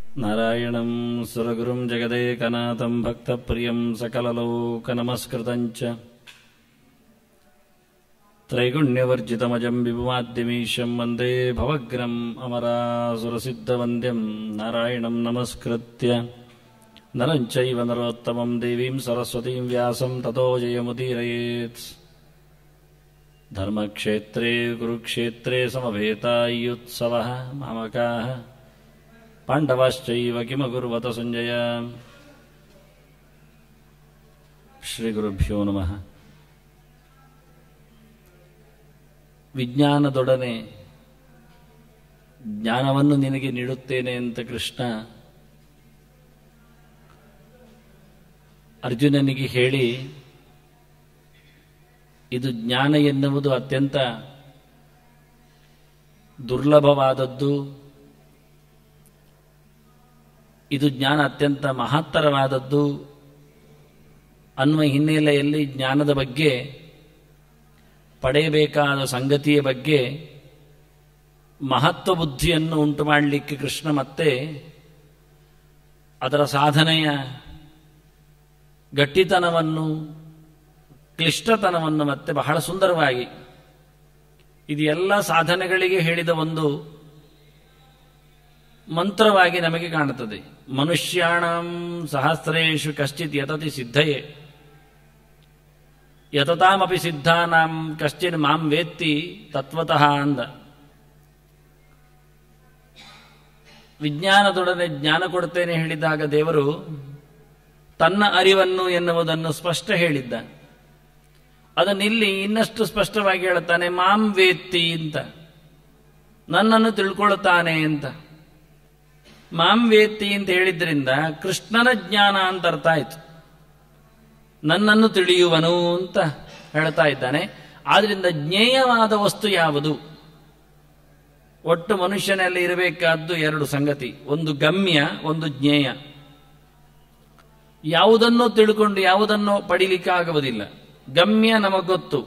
नारायणं सुरगुरुं जगदेकनाथं भक्तप्रियं सकललोकनमस्कृतं च त्रैगुण्यवर्जितमजं विभुमाद्यमीशं वन्दे भवग्रम् अमरासुरसिद्धवन्द्यं नारायणं नमस्कृत्य नरं चैव नरोत्तमं देवीं सरस्वतीं व्यासं ततो जयमुदीरयेत् धर्मक्षेत्रे कुरुक्षेत्रे समवेतायुत्सवः मामकाः पाण्डवाश्चैव किमकुर्वत सञ्जय ಶ್ರೀಗುರುಭ್ಯೋ ನಮಃ ವಿಜ್ಞಾನದೊಡನೆ ಜ್ಞಾನವನ್ನು ನಿನಗೆ ನೀಡುತ್ತೇನೆ ಅಂತ ಕೃಷ್ಣ ಅರ್ಜುನನಿಗೆ ಹೇಳಿ ಇದು ಜ್ಞಾನ ಎನ್ನುವುದು ಅತ್ಯಂತ ದುರ್ಲಭವಾದದ್ದು ಇದು ಜ್ಞಾನ ಅತ್ಯಂತ ಮಹತ್ತರವಾದದ್ದು ಅನ್ನುವ ಹಿನ್ನೆಲೆಯಲ್ಲಿ ಜ್ಞಾನದ ಬಗ್ಗೆ ಪಡೆಯಬೇಕಾದ ಸಂಗತಿಯ ಬಗ್ಗೆ ಮಹತ್ವ ಬುದ್ಧಿಯನ್ನು ಉಂಟು ಮಾಡಲಿಕ್ಕೆ ಕೃಷ್ಣ ಮತ್ತೆ ಅದರ ಸಾಧನೆಯ ಗಟ್ಟಿತನವನ್ನು ಕ್ಲಿಷ್ಟತನವನ್ನು ಮತ್ತೆ ಬಹಳ ಸುಂದರವಾಗಿ ಇದು ಎಲ್ಲ ಸಾಧನೆಗಳಿಗೆ ಹೇಳಿದ ಒಂದು ಮಂತ್ರವಾಗಿ ನಮಗೆ ಕಾಣುತ್ತದೆ ಮನುಷ್ಯಾಣಂ ಸಹಸ್ರೇಶು ಕಶ್ಚಿತ್ ಯತತಿ ಸಿದ್ಧಯೇ ಯತತಾಮಪಿ ಸಿದ್ಧಾನಾಂ ಕಶ್ಚಿನ್ ಮಾಂ ವೇತ್ತಿ ತತ್ವತಃ ಅಂದ ವಿಜ್ಞಾನದೊಡನೆ ಜ್ಞಾನ ಕೊಡ್ತೇನೆ ಹೇಳಿದಾಗ ದೇವರು ತನ್ನ ಅರಿವನ್ನು ಎನ್ನುವುದನ್ನು ಸ್ಪಷ್ಟ ಹೇಳಿದ್ದ ಅದನ್ನಿಲ್ಲಿ ಇನ್ನಷ್ಟು ಸ್ಪಷ್ಟವಾಗಿ ಹೇಳುತ್ತಾನೆ ಮಾಂ ವೇತ್ತಿ ಅಂತ ನನ್ನನ್ನು ತಿಳ್ಕೊಳ್ಳುತ್ತಾನೆ ಅಂತ ಮಾಂ ವೇತ್ತಿ ಅಂತ ಹೇಳಿದ್ರಿಂದ ಕೃಷ್ಣನ ಜ್ಞಾನ ಅಂತ ಅರ್ಥ ಆಯ್ತು ನನ್ನನ್ನು ತಿಳಿಯುವನು ಅಂತ ಹೇಳ್ತಾ ಇದ್ದಾನೆ ಆದ್ರಿಂದ ಜ್ಞೇಯವಾದ ವಸ್ತು ಯಾವುದು ಒಟ್ಟು ಮನುಷ್ಯನಲ್ಲಿ ಇರಬೇಕಾದ್ದು ಎರಡು ಸಂಗತಿ ಒಂದು ಗಮ್ಯ ಒಂದು ಜ್ಞೇಯ ಯಾವುದನ್ನೋ ತಿಳ್ಕೊಂಡು ಯಾವುದನ್ನೋ ಪಡಿಲಿಕ್ಕಾಗುವುದಿಲ್ಲ ಗಮ್ಯ ನಮಗೊತ್ತು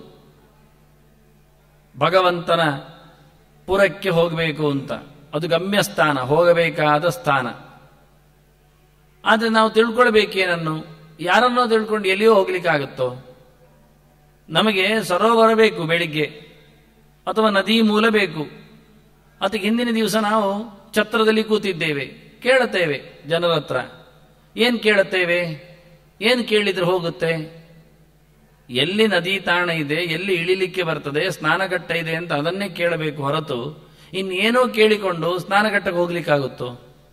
ಭಗವಂತನ ಪುರಕ್ಕೆ ಹೋಗಬೇಕು ಅಂತ ಅದು ಗಮ್ಯ ಸ್ಥಾನ ಹೋಗಬೇಕಾದ ಸ್ಥಾನ ಆದರೆ ನಾವು ತಿಳ್ಕೊಳ್ಬೇಕೇನನ್ನು ಯಾರನ್ನೋ ತಿಳ್ಕೊಂಡು ಎಲ್ಲಿಯೋ ಹೋಗ್ಲಿಕ್ಕಾಗುತ್ತೋ ನಮಗೆ ಸರೋವರ ಬೇಕು ಬೆಳಿಗ್ಗೆ ಅಥವಾ ನದಿ ಮೂಲ ಬೇಕು ಅದಕ್ಕೆ ಹಿಂದಿನ ದಿವಸ ನಾವು ಛತ್ರದಲ್ಲಿ ಕೂತಿದ್ದೇವೆ ಕೇಳುತ್ತೇವೆ ಜನರ ಹತ್ರ ಏನು ಕೇಳುತ್ತೇವೆ ಏನು ಕೇಳಿದ್ರೆ ಹೋಗುತ್ತೆ ಎಲ್ಲಿ ನದಿ ತಾಣ ಇದೆ ಎಲ್ಲಿ ಇಳಿಲಿಕ್ಕೆ ಬರ್ತದೆ ಸ್ನಾನಘಟ್ಟ ಇದೆ ಅಂತ ಅದನ್ನೇ ಕೇಳಬೇಕು ಹೊರತು ಇನ್ನೇನೋ ಕೇಳಿಕೊಂಡು ಸ್ನಾನಘಟ್ಟಕ್ಕೆ ಹೋಗ್ಲಿಕ್ಕಾಗುತ್ತೋ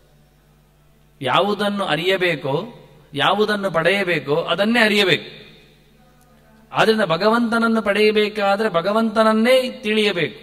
ಯಾವುದನ್ನು ಅರಿಯಬೇಕೋ ಯಾವುದನ್ನು ಪಡೆಯಬೇಕೋ ಅದನ್ನೇ ಅರಿಯಬೇಕು ಆದ್ರಿಂದ ಭಗವಂತನನ್ನು ಪಡೆಯಬೇಕಾದ್ರೆ ಭಗವಂತನನ್ನೇ ತಿಳಿಯಬೇಕು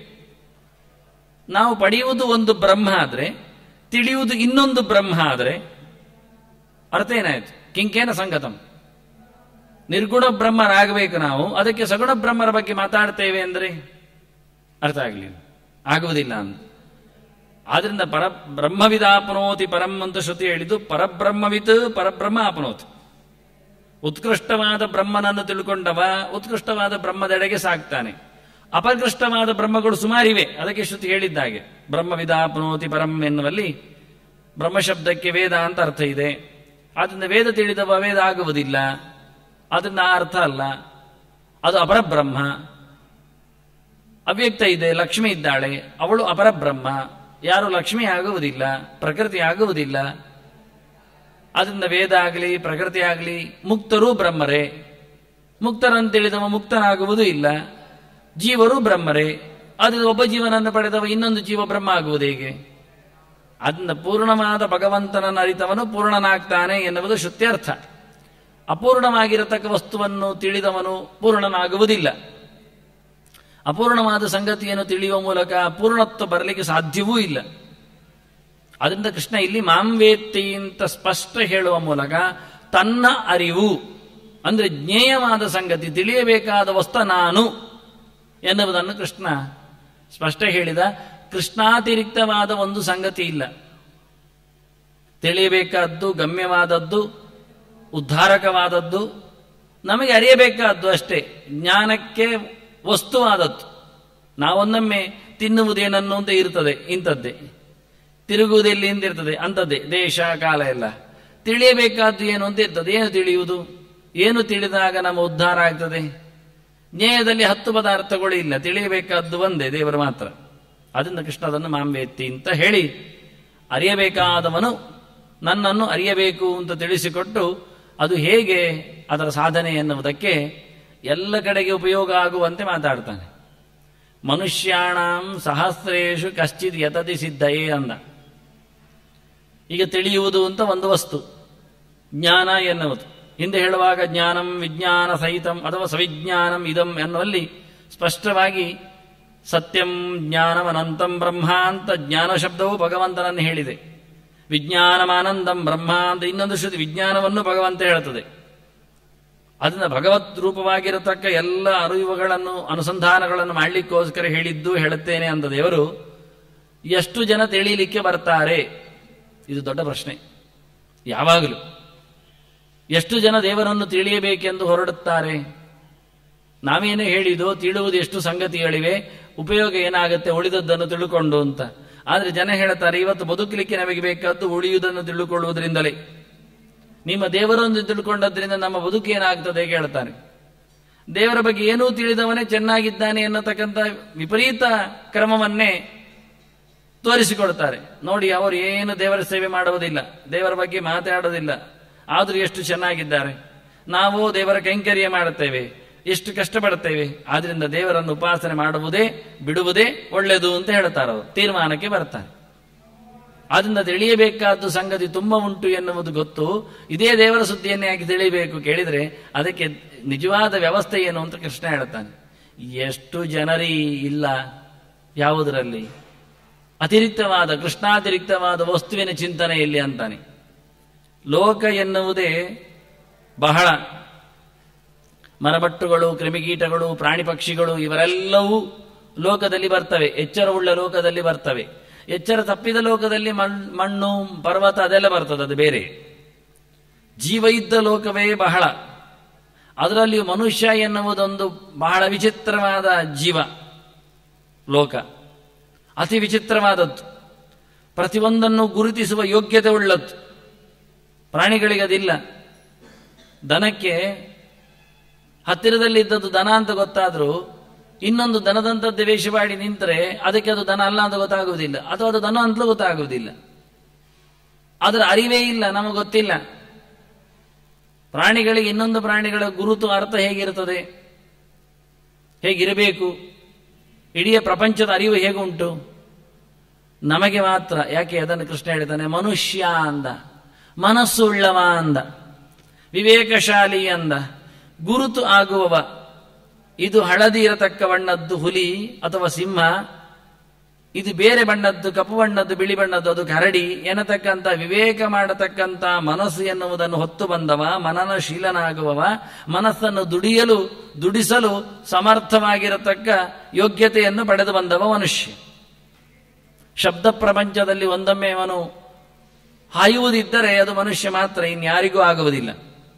ನಾವು ಪಡೆಯುವುದು ಒಂದು ಬ್ರಹ್ಮ ಆದರೆ ತಿಳಿಯುವುದು ಇನ್ನೊಂದು ಬ್ರಹ್ಮ ಆದರೆ ಅರ್ಥ ಏನಾಯ್ತು ಕಿಂಕೇನ ಸಂಗತಂ ನಿರ್ಗುಣ ಬ್ರಹ್ಮರಾಗಬೇಕು ನಾವು ಅದಕ್ಕೆ ಸಗುಣ ಬ್ರಹ್ಮರ ಬಗ್ಗೆ ಮಾತಾಡ್ತೇವೆ ಅಂದರೆ ಅರ್ಥ ಆಗಲಿಲ್ಲ ಆಗುವುದಿಲ್ಲ ಅಂತ ಆದ್ರಿಂದ ಪರ ಬ್ರಹ್ಮವಿದಾಪನೋತಿ ಪರಂ ಅಂತ ಶ್ರುತಿ ಹೇಳಿದ್ದು ಪರಬ್ರಹ್ಮವಿತ್ ಪರಬ್ರಹ್ಮ ಆಪನೋತಿ ಉತ್ಕೃಷ್ಟವಾದ ಬ್ರಹ್ಮನನ್ನು ತಿಳ್ಕೊಂಡವ ಉತ್ಕೃಷ್ಟವಾದ ಬ್ರಹ್ಮದೆಡೆಗೆ ಸಾಕ್ತಾನೆ ಅಪಕೃಷ್ಟವಾದ ಬ್ರಹ್ಮಗಳು ಸುಮಾರಿವೆ ಅದಕ್ಕೆ ಶ್ರುತಿ ಹೇಳಿದ್ದಾಗೆ ಬ್ರಹ್ಮವಿದಾಪನೋತಿ ಪರಂ ಎನ್ನುವಲ್ಲಿ ಬ್ರಹ್ಮಶಬ್ದಕ್ಕೆ ವೇದ ಅಂತ ಅರ್ಥ ಇದೆ ಆದ್ರಿಂದ ವೇದ ತಿಳಿದವ ವೇದ ಆಗುವುದಿಲ್ಲ ಅದನ್ನ ಆ ಅರ್ಥ ಅಲ್ಲ ಅದು ಅಪರಬ್ರಹ್ಮ ಅವ್ಯಕ್ತ ಇದೆ ಲಕ್ಷ್ಮಿ ಇದ್ದಾಳೆ ಅವಳು ಅಪರಬ್ರಹ್ಮ ಯಾರು ಲಕ್ಷ್ಮಿ ಆಗುವುದಿಲ್ಲ ಪ್ರಕೃತಿ ಆಗುವುದಿಲ್ಲ ಅದರಿಂದ ವೇದ ಆಗಲಿ ಪ್ರಕೃತಿ ಆಗಲಿ ಮುಕ್ತರೂ ಬ್ರಹ್ಮರೇ ಮುಕ್ತರಂತೇಳಿದವ ಮುಕ್ತನಾಗುವುದೂ ಇಲ್ಲ ಜೀವರು ಬ್ರಹ್ಮರೇ ಅದು ಒಬ್ಬ ಜೀವನನ್ನು ಪಡೆದವ ಇನ್ನೊಂದು ಜೀವ ಬ್ರಹ್ಮ ಆಗುವುದು ಹೇಗೆ ಅದನ್ನ ಪೂರ್ಣವಾದ ಭಗವಂತನನ್ನು ಅರಿತವನು ಪೂರ್ಣನಾಗ್ತಾನೆ ಎನ್ನುವುದು ಶ್ರುತ್ಯರ್ಥ ಅಪೂರ್ಣವಾಗಿರತಕ್ಕ ವಸ್ತುವನ್ನು ತಿಳಿದವನು ಪೂರ್ಣನಾಗುವುದಿಲ್ಲ ಅಪೂರ್ಣವಾದ ಸಂಗತಿಯನ್ನು ತಿಳಿಯುವ ಮೂಲಕ ಪೂರ್ಣತ್ವ ಬರಲಿಕ್ಕೆ ಸಾಧ್ಯವೂ ಇಲ್ಲ ಅದರಿಂದ ಕೃಷ್ಣ ಇಲ್ಲಿ ಮಾಂವೇತ್ತಿ ಅಂತ ಸ್ಪಷ್ಟ ಹೇಳುವ ಮೂಲಕ ತನ್ನ ಅರಿವು ಅಂದ್ರೆ ಜ್ಞೇಯವಾದ ಸಂಗತಿ ತಿಳಿಯಬೇಕಾದ ವಸ್ತು ನಾನು ಎನ್ನುವುದನ್ನು ಕೃಷ್ಣ ಸ್ಪಷ್ಟ ಹೇಳಿದ ಕೃಷ್ಣಾತಿರಿಕ್ತವಾದ ಒಂದು ಸಂಗತಿ ಇಲ್ಲ ತಿಳಿಯಬೇಕಾದ್ದು ಗಮ್ಯವಾದದ್ದು ಉದ್ಧಾರಕವಾದದ್ದು ನಮಗೆ ಅರಿಯಬೇಕಾದ್ದು ಅಷ್ಟೇ ಜ್ಞಾನಕ್ಕೆ ವಸ್ತುವಾದದ್ದು ನಾವೊನ್ನೊಮ್ಮೆ ತಿನ್ನುವುದೇನನ್ನು ಅಂತ ಇರ್ತದೆ ಇಂಥದ್ದೇ ತಿರುಗುವುದೆಲ್ಲಿ ಎಂದಿರ್ತದೆ ಅಂಥದ್ದೇ ದೇಶ ಕಾಲ ಎಲ್ಲ ತಿಳಿಯಬೇಕಾದ್ದು ಏನು ಅಂತ ಇರ್ತದೆ ಏನು ತಿಳಿಯುವುದು ಏನು ತಿಳಿದಾಗ ನಮ್ಮ ಉದ್ಧಾರ ಆಗ್ತದೆ ನ್ಯಾಯದಲ್ಲಿ ಹತ್ತು ಪದಾರ್ಥಗಳು ಇಲ್ಲ ತಿಳಿಯಬೇಕಾದ್ದು ಒಂದೇ ದೇವರು ಮಾತ್ರ ಅದರಿಂದ ಕೃಷ್ಣ ಅದನ್ನು ಮಾಂಬೇತ್ತಿ ಅಂತ ಹೇಳಿ ಅರಿಯಬೇಕಾದವನು ನನ್ನನ್ನು ಅರಿಯಬೇಕು ಅಂತ ತಿಳಿಸಿಕೊಟ್ಟು ಅದು ಹೇಗೆ ಅದರ ಸಾಧನೆ ಎನ್ನುವುದಕ್ಕೆ ಎಲ್ಲ ಕಡೆಗೆ ಉಪಯೋಗ ಆಗುವಂತೆ ಮಾತಾಡ್ತಾನೆ ಮನುಷ್ಯಾಣಂ ಸಹಸ್ರೇಶು ಕಶ್ಚಿತ್ ಯತತಿ ಸಿದ್ಧಯೇ ಅಂದ ಈಗ ತಿಳಿಯುವುದು ಅಂತ ಒಂದು ವಸ್ತು ಜ್ಞಾನ ಎನ್ನುವುದು ಹಿಂದೆ ಹೇಳುವಾಗ ಜ್ಞಾನಂ ವಿಜ್ಞಾನ ಸಹಿತಂ ಅಥವಾ ಸವಿಜ್ಞಾನಂ ಇದಂ ಎನ್ನುವಲ್ಲಿ ಸ್ಪಷ್ಟವಾಗಿ ಸತ್ಯಂ ಜ್ಞಾನಂ ಅನಂತಂ ಬ್ರಹ್ಮ ಅಂತ ಜ್ಞಾನ ಶಬ್ದವು ಭಗವಂತನನ್ನು ಹೇಳಿದೆ ವಿಜ್ಞಾನಮಾನಂದಂ ಬ್ರಹ್ಮ ಅಂತ ಇನ್ನೊಂದು ಶ್ರುತಿ ವಿಜ್ಞಾನವನ್ನು ಭಗವಂತ ಹೇಳುತ್ತದೆ ಅದನ್ನ ಭಗವತ್ ರೂಪವಾಗಿರತಕ್ಕ ಎಲ್ಲ ಅರಿವುಗಳನ್ನು ಅನುಸಂಧಾನಗಳನ್ನು ಮಾಡಲಿಕ್ಕೋಸ್ಕರ ಹೇಳಿದ್ದು ಹೇಳುತ್ತೇನೆ ಅಂತ ದೇವರು ಎಷ್ಟು ಜನ ತಿಳಿಯಲಿಕ್ಕೆ ಬರ್ತಾರೆ ಇದು ದೊಡ್ಡ ಪ್ರಶ್ನೆ ಯಾವಾಗಲೂ ಎಷ್ಟು ಜನ ದೇವರನ್ನು ತಿಳಿಯಬೇಕೆಂದು ಹೊರಡುತ್ತಾರೆ ನಾವೇನೇ ಹೇಳಿದೋ ತಿಳಿಯುವುದು ಎಷ್ಟು ಸಂಗತಿಗಳಿವೆ ಉಪಯೋಗ ಏನಾಗುತ್ತೆ ಉಳಿದದ್ದನ್ನು ತಿಳ್ಕೊಂಡು ಅಂತ ಆದರೆ ಜನ ಹೇಳ್ತಾರೆ ಇವತ್ತು ಬದುಕಲಿಕ್ಕೆ ನಮಗೆ ಬೇಕಾದ್ದು ಉಳಿಯುವುದನ್ನು ತಿಳ್ಕೊಳ್ಳುವುದರಿಂದಲೇ ನಿಮ್ಮ ದೇವರನ್ನು ತಿಳ್ಕೊಂಡದ್ರಿಂದ ನಮ್ಮ ಬದುಕು ಏನಾಗ್ತದೆ ಕೇಳ್ತಾನೆ ದೇವರ ಬಗ್ಗೆ ಏನೂ ತಿಳಿದವನೇ ಚೆನ್ನಾಗಿದ್ದಾನೆ ಎನ್ನತಕ್ಕಂಥ ವಿಪರೀತ ಕ್ರಮವನ್ನೇ ತೋರಿಸಿಕೊಡ್ತಾರೆ ನೋಡಿ ಅವರು ಏನು ದೇವರ ಸೇವೆ ಮಾಡುವುದಿಲ್ಲ ದೇವರ ಬಗ್ಗೆ ಮಾತಾಡೋದಿಲ್ಲ ಆದರೂ ಎಷ್ಟು ಚೆನ್ನಾಗಿದ್ದಾರೆ ನಾವು ದೇವರ ಕೈಂಕರ್ಯ ಮಾಡುತ್ತೇವೆ ಎಷ್ಟು ಕಷ್ಟಪಡುತ್ತೇವೆ ಆದ್ರಿಂದ ದೇವರನ್ನು ಉಪಾಸನೆ ಮಾಡುವುದೇ ಬಿಡುವುದೇ ಒಳ್ಳೆಯದು ಅಂತ ಹೇಳ್ತಾರೆ ಅವರು ತೀರ್ಮಾನಕ್ಕೆ ಬರ್ತಾರೆ ಆದ್ರಿಂದ ತಿಳಿಯಬೇಕಾದ್ದು ಸಂಗತಿ ತುಂಬಾ ಉಂಟು ಎನ್ನುವುದು ಗೊತ್ತು ಇದೇ ದೇವರ ಸುದ್ದಿಯನ್ನೇ ಯಾಕೆ ತಿಳಿಯಬೇಕು ಕೇಳಿದ್ರೆ ಅದಕ್ಕೆ ನಿಜವಾದ ವ್ಯವಸ್ಥೆ ಏನು ಅಂತ ಕೃಷ್ಣ ಹೇಳ್ತಾನೆ ಎಷ್ಟು ಜನರಿ ಇಲ್ಲ ಯಾವುದರಲ್ಲಿ ಅತಿರಿಕ್ತವಾದ ಕೃಷ್ಣಾತಿರಿಕ್ತವಾದ ವಸ್ತುವಿನ ಚಿಂತನೆಯಲ್ಲಿ ಅಂತಾನೆ ಲೋಕ ಎನ್ನುವುದೇ ಬಹಳ ಮರಬಟ್ಟುಗಳು ಕ್ರಿಮಿಕೀಟಗಳು ಪ್ರಾಣಿ ಪಕ್ಷಿಗಳು ಇವರೆಲ್ಲವೂ ಲೋಕದಲ್ಲಿ ಬರ್ತವೆ ಎಚ್ಚರವುಳ್ಳ ಲೋಕದಲ್ಲಿ ಬರ್ತವೆ ಎಚ್ಚರ ತಪ್ಪಿದ ಲೋಕದಲ್ಲಿ ಮಣ್- ಮಣ್ಣು ಪರ್ವತ ಅದೆಲ್ಲ ಬರ್ತದೆ ಅದು ಬೇರೆ ಜೀವ ಇದ್ದ ಲೋಕವೇ ಬಹಳ ಅದರಲ್ಲಿಯೂ ಮನುಷ್ಯ ಎನ್ನುವುದೊಂದು ಬಹಳ ವಿಚಿತ್ರವಾದ ಜೀವ ಲೋಕ ಅತಿ ವಿಚಿತ್ರವಾದದ್ದು ಪ್ರತಿಯೊಂದನ್ನು ಗುರುತಿಸುವ ಯೋಗ್ಯತೆ ಉಳ್ಳದ್ದು ಪ್ರಾಣಿಗಳಿಗೆ ಅದಿಲ್ಲ ದನಕ್ಕೆ ಹತ್ತಿರದಲ್ಲಿದ್ದದ್ದು ದನ ಅಂತ ಗೊತ್ತಾದ್ರೂ ಇನ್ನೊಂದು ದನದಂತದ್ದು ವೇಷ ಮಾಡಿ ನಿಂತರೆ ಅದಕ್ಕೆ ಅದು ದನ ಅಲ್ಲ ಅಂತ ಗೊತ್ತಾಗುವುದಿಲ್ಲ ಅಥವಾ ಅದು ದನ ಅಂತಲೂ ಗೊತ್ತಾಗುವುದಿಲ್ಲ ಅದರ ಅರಿವೇ ಇಲ್ಲ ನಮಗೆ ಗೊತ್ತಿಲ್ಲ ಪ್ರಾಣಿಗಳಿಗೆ ಇನ್ನೊಂದು ಪ್ರಾಣಿಗಳ ಗುರುತು ಅರ್ಥ ಹೇಗಿರುತ್ತದೆ ಹೇಗಿರಬೇಕು ಇಡೀ ಪ್ರಪಂಚದ ಅರಿವು ಹೇಗುಂಟು ನಮಗೆ ಮಾತ್ರ ಯಾಕೆ ಅದನ್ನು ಕೃಷ್ಣ ಹೇಳ್ತಾನೆ ಮನುಷ್ಯ ಅಂದ ಮನಸ್ಸುಳ್ಳವ ಅಂದ ವಿವೇಕಶಾಲಿ ಅಂದ ಗುರುತು ಆಗುವವ ಇದು ಹಳದಿ ಇರತಕ್ಕ ಬಣ್ಣದ್ದು ಹುಲಿ ಅಥವಾ ಸಿಂಹ ಇದು ಬೇರೆ ಬಣ್ಣದ್ದು ಕಪ್ಪು ಬಣ್ಣದ್ದು ಬಿಳಿ ಬಣ್ಣದ್ದು ಅದು ಕರಡಿ ಎನ್ನತಕ್ಕಂಥ ವಿವೇಕ ಮಾಡತಕ್ಕಂಥ ಮನಸ್ಸು ಎನ್ನುವುದನ್ನು ಹೊತ್ತು ಬಂದವ ಮನನಶೀಲನಾಗುವವ ಮನಸ್ಸನ್ನು ದುಡಿಯಲು ದುಡಿಸಲು ಸಮರ್ಥವಾಗಿರತಕ್ಕ ಯೋಗ್ಯತೆಯನ್ನು ಪಡೆದು ಬಂದವ ಮನುಷ್ಯ ಶಬ್ದ ಪ್ರಪಂಚದಲ್ಲಿ ಒಂದೊಮ್ಮೆ ಅವನು ಹಾಯುವುದಿದ್ದರೆ ಅದು ಮನುಷ್ಯ ಮಾತ್ರ ಇನ್ಯಾರಿಗೂ ಆಗುವುದಿಲ್ಲ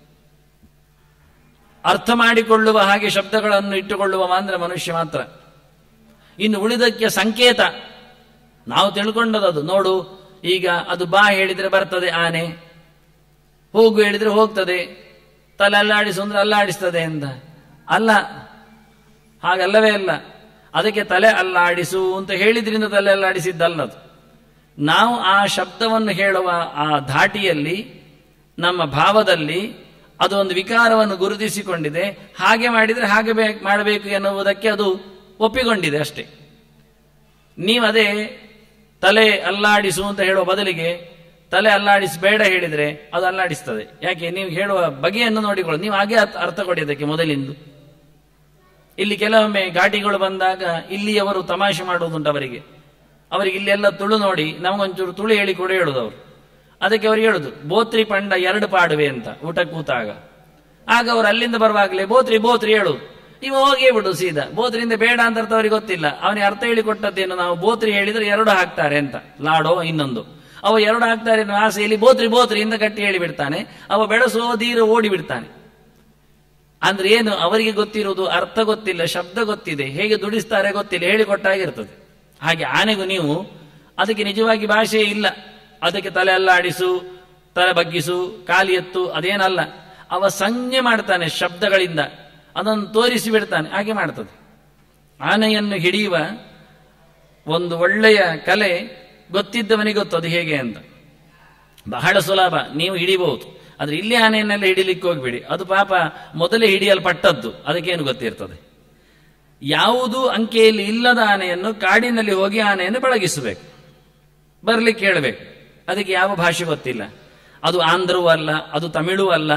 ಅರ್ಥ ಮಾಡಿಕೊಳ್ಳುವ ಹಾಗೆ ಶಬ್ದಗಳನ್ನು ಇಟ್ಟುಕೊಳ್ಳುವ ಮಾತ್ರ ಮನುಷ್ಯ ಮಾತ್ರ ಇನ್ನು ಉಳಿದಕ್ಕೆ ಸಂಕೇತ ನಾವು ತಿಳ್ಕೊಂಡದ್ದು ನೋಡು ಈಗ ಅದು ಬಾ ಹೇಳಿದ್ರೆ ಬರ್ತದೆ ಆನೆ ಹೋಗು ಹೇಳಿದ್ರೆ ಹೋಗ್ತದೆ ತಲೆ ಅಲ್ಲಾಡಿಸು ಅಂದ್ರೆ ಅಲ್ಲಾಡಿಸ್ತದೆ ಅಂತ ಅಲ್ಲ ಹಾಗಲ್ಲವೇ ಅಲ್ಲ ಅದಕ್ಕೆ ತಲೆ ಅಲ್ಲಾಡಿಸು ಅಂತ ಹೇಳಿದ್ರಿಂದ ತಲೆ ಅಲ್ಲಾಡಿಸಿದ್ದಲ್ಲದು ನಾವು ಆ ಶಬ್ದವನ್ನು ಹೇಳುವ ಆ ಧಾಟಿಯಲ್ಲಿ ನಮ್ಮ ಭಾವದಲ್ಲಿ ಅದು ಒಂದು ವಿಕಾರವನ್ನು ಗುರುತಿಸಿಕೊಂಡಿದೆ ಹಾಗೆ ಮಾಡಿದರೆ ಹಾಗೆ ಬೇ- ಮಾಡಬೇಕು ಎನ್ನುವುದಕ್ಕೆ ಅದು ಒಪ್ಪಿಕೊಂಡಿದೆ ಅಷ್ಟೇ ನೀವು ಅದೇ ತಲೆ ಅಲ್ಲಾಡಿಸು ಅಂತ ಹೇಳುವ ಬದಲಿಗೆ ತಲೆ ಅಲ್ಲಾಡಿಸಬೇಡ ಹೇಳಿದ್ರೆ ಅದು ಅಲ್ಲಾಡಿಸ್ತದೆ ಯಾಕೆ ನೀವು ಹೇಳುವ ಬಗೆಯನ್ನು ನೋಡಿಕೊಳ್ಳಿ ನೀವು ಹಾಗೆ ಅರ್ಥ- ಅರ್ಥ ಕೊಡಿ ಅದಕ್ಕೆ ಮೊದಲಿಂದು ಇಲ್ಲಿ ಕೆಲವೊಮ್ಮೆ ಘಾಟಿಗಳು ಬಂದಾಗ ಇಲ್ಲಿಯವರು ತಮಾಷೆ ಮಾಡುವುದುಂಟು ಅವರಿಗೆ ಅವರಿಗೆ ಇಲ್ಲೆಲ್ಲ ತುಳು ನೋಡಿ ನಮಗೊಂಚೂರು ತುಳು ಹೇಳಿ ಕೊಡಿ ಹೇಳುದು ಅವರು ಅದಕ್ಕೆ ಅವ್ರು ಹೇಳುದು ಬೋತ್ರಿ ಪಂಡ ಎರಡು ಪಾಡುವೆ ಅಂತ ಊಟ ಕೂತಾಗ ಆಗ ಅವ್ರು ಅಲ್ಲಿಂದ ಬರುವಾಗಲೇ ಬೋತ್ರಿ ಬೋತ್ರಿ ಹೇಳು ಇವ ಹೋಗೇ ಬಿಡು ಸೀದಾ ಬೋತ್ರಿಯಿಂದ ಬೇಡ ಅಂತ ಅರ್ಥ ಅವ್ರಿಗೆ ಗೊತ್ತಿಲ್ಲ ಅವನಿಗೆ ಅರ್ಥ ಹೇಳಿಕೊಟ್ಟದ್ದೇನು ನಾವು ಬೋತ್ರಿ ಹೇಳಿದ್ರೆ ಎರಡು ಹಾಕ್ತಾರೆ ಅಂತ ಲಾಡೋ ಇನ್ನೊಂದು ಅವ ಎರಡು ಹಾಕ್ತಾರೆ ಅನ್ನೋ ಆಸೆಯಲ್ಲಿ ಬೋತ್ರಿ ಬೋತ್ರಿ ಇಂದ ಗಟ್ಟಿ ಹೇಳಿ ಬಿಡ್ತಾನೆ ಅವ ಬೆಳೆಸೋ ಧೀರ ಓಡಿ ಬಿಡ್ತಾನೆ ಅಂದ್ರೆ ಏನು ಅವರಿಗೆ ಗೊತ್ತಿರುವುದು ಅರ್ಥ ಗೊತ್ತಿಲ್ಲ ಶಬ್ದ ಗೊತ್ತಿದೆ ಹೇಗೆ ದುಡಿಸ್ತಾರೆ ಗೊತ್ತಿಲ್ಲ ಹೇಳಿಕೊಟ್ಟಾಗಿರ್ತದೆ ಹಾಗೆ ಆನೆಗೂ ನೀವು ಅದಕ್ಕೆ ನಿಜವಾಗಿ ಭಾಷೆ ಇಲ್ಲ ಅದಕ್ಕೆ ತಲೆ ಅಲ್ಲಾಡಿಸು ತಲೆ ಬಗ್ಗಿಸು ಕಾಲಿ ಎತ್ತು ಅದೇನಲ್ಲ ಅವ ಸಂಜ್ಞೆ ಮಾಡ್ತಾನೆ ಶಬ್ದಗಳಿಂದ ಅದನ್ನು ತೋರಿಸಿ ಬಿಡ್ತಾನೆ ಹಾಗೆ ಮಾಡ್ತದೆ ಆನೆಯನ್ನು ಹಿಡಿಯುವ ಒಂದು ಒಳ್ಳೆಯ ಕಲೆ ಗೊತ್ತಿದ್ದವನಿಗೆ ಗೊತ್ತು ಅದು ಹೇಗೆ ಅಂತ ಬಹಳ ಸುಲಭ ನೀವು ಹಿಡಿಬಹುದು ಆದ್ರೆ ಇಲ್ಲಿ ಆನೆಯನ್ನೆಲ್ಲ ಹಿಡಿಲಿಕ್ಕೆ ಹೋಗ್ಬೇಡಿ ಅದು ಪಾಪ ಮೊದಲೇ ಹಿಡಿಯಲ್ಪಟ್ಟದ್ದು ಅದಕ್ಕೇನು ಗೊತ್ತಿರ್ತದೆ ಯಾವುದು ಅಂಕೆಯಲ್ಲಿ ಇಲ್ಲದ ಆನೆಯನ್ನು ಕಾಡಿನಲ್ಲಿ ಹೋಗಿ ಆನೆಯನ್ನು ಪಳಗಿಸಬೇಕು ಬರ್ಲಿಕ್ಕೆ ಹೇಳಬೇಕು ಅದಕ್ಕೆ ಯಾವ ಭಾಷೆ ಗೊತ್ತಿಲ್ಲ ಅದು ಆಂಧ್ರವೂ ಅಲ್ಲ ಅದು ತಮಿಳು ಅಲ್ಲ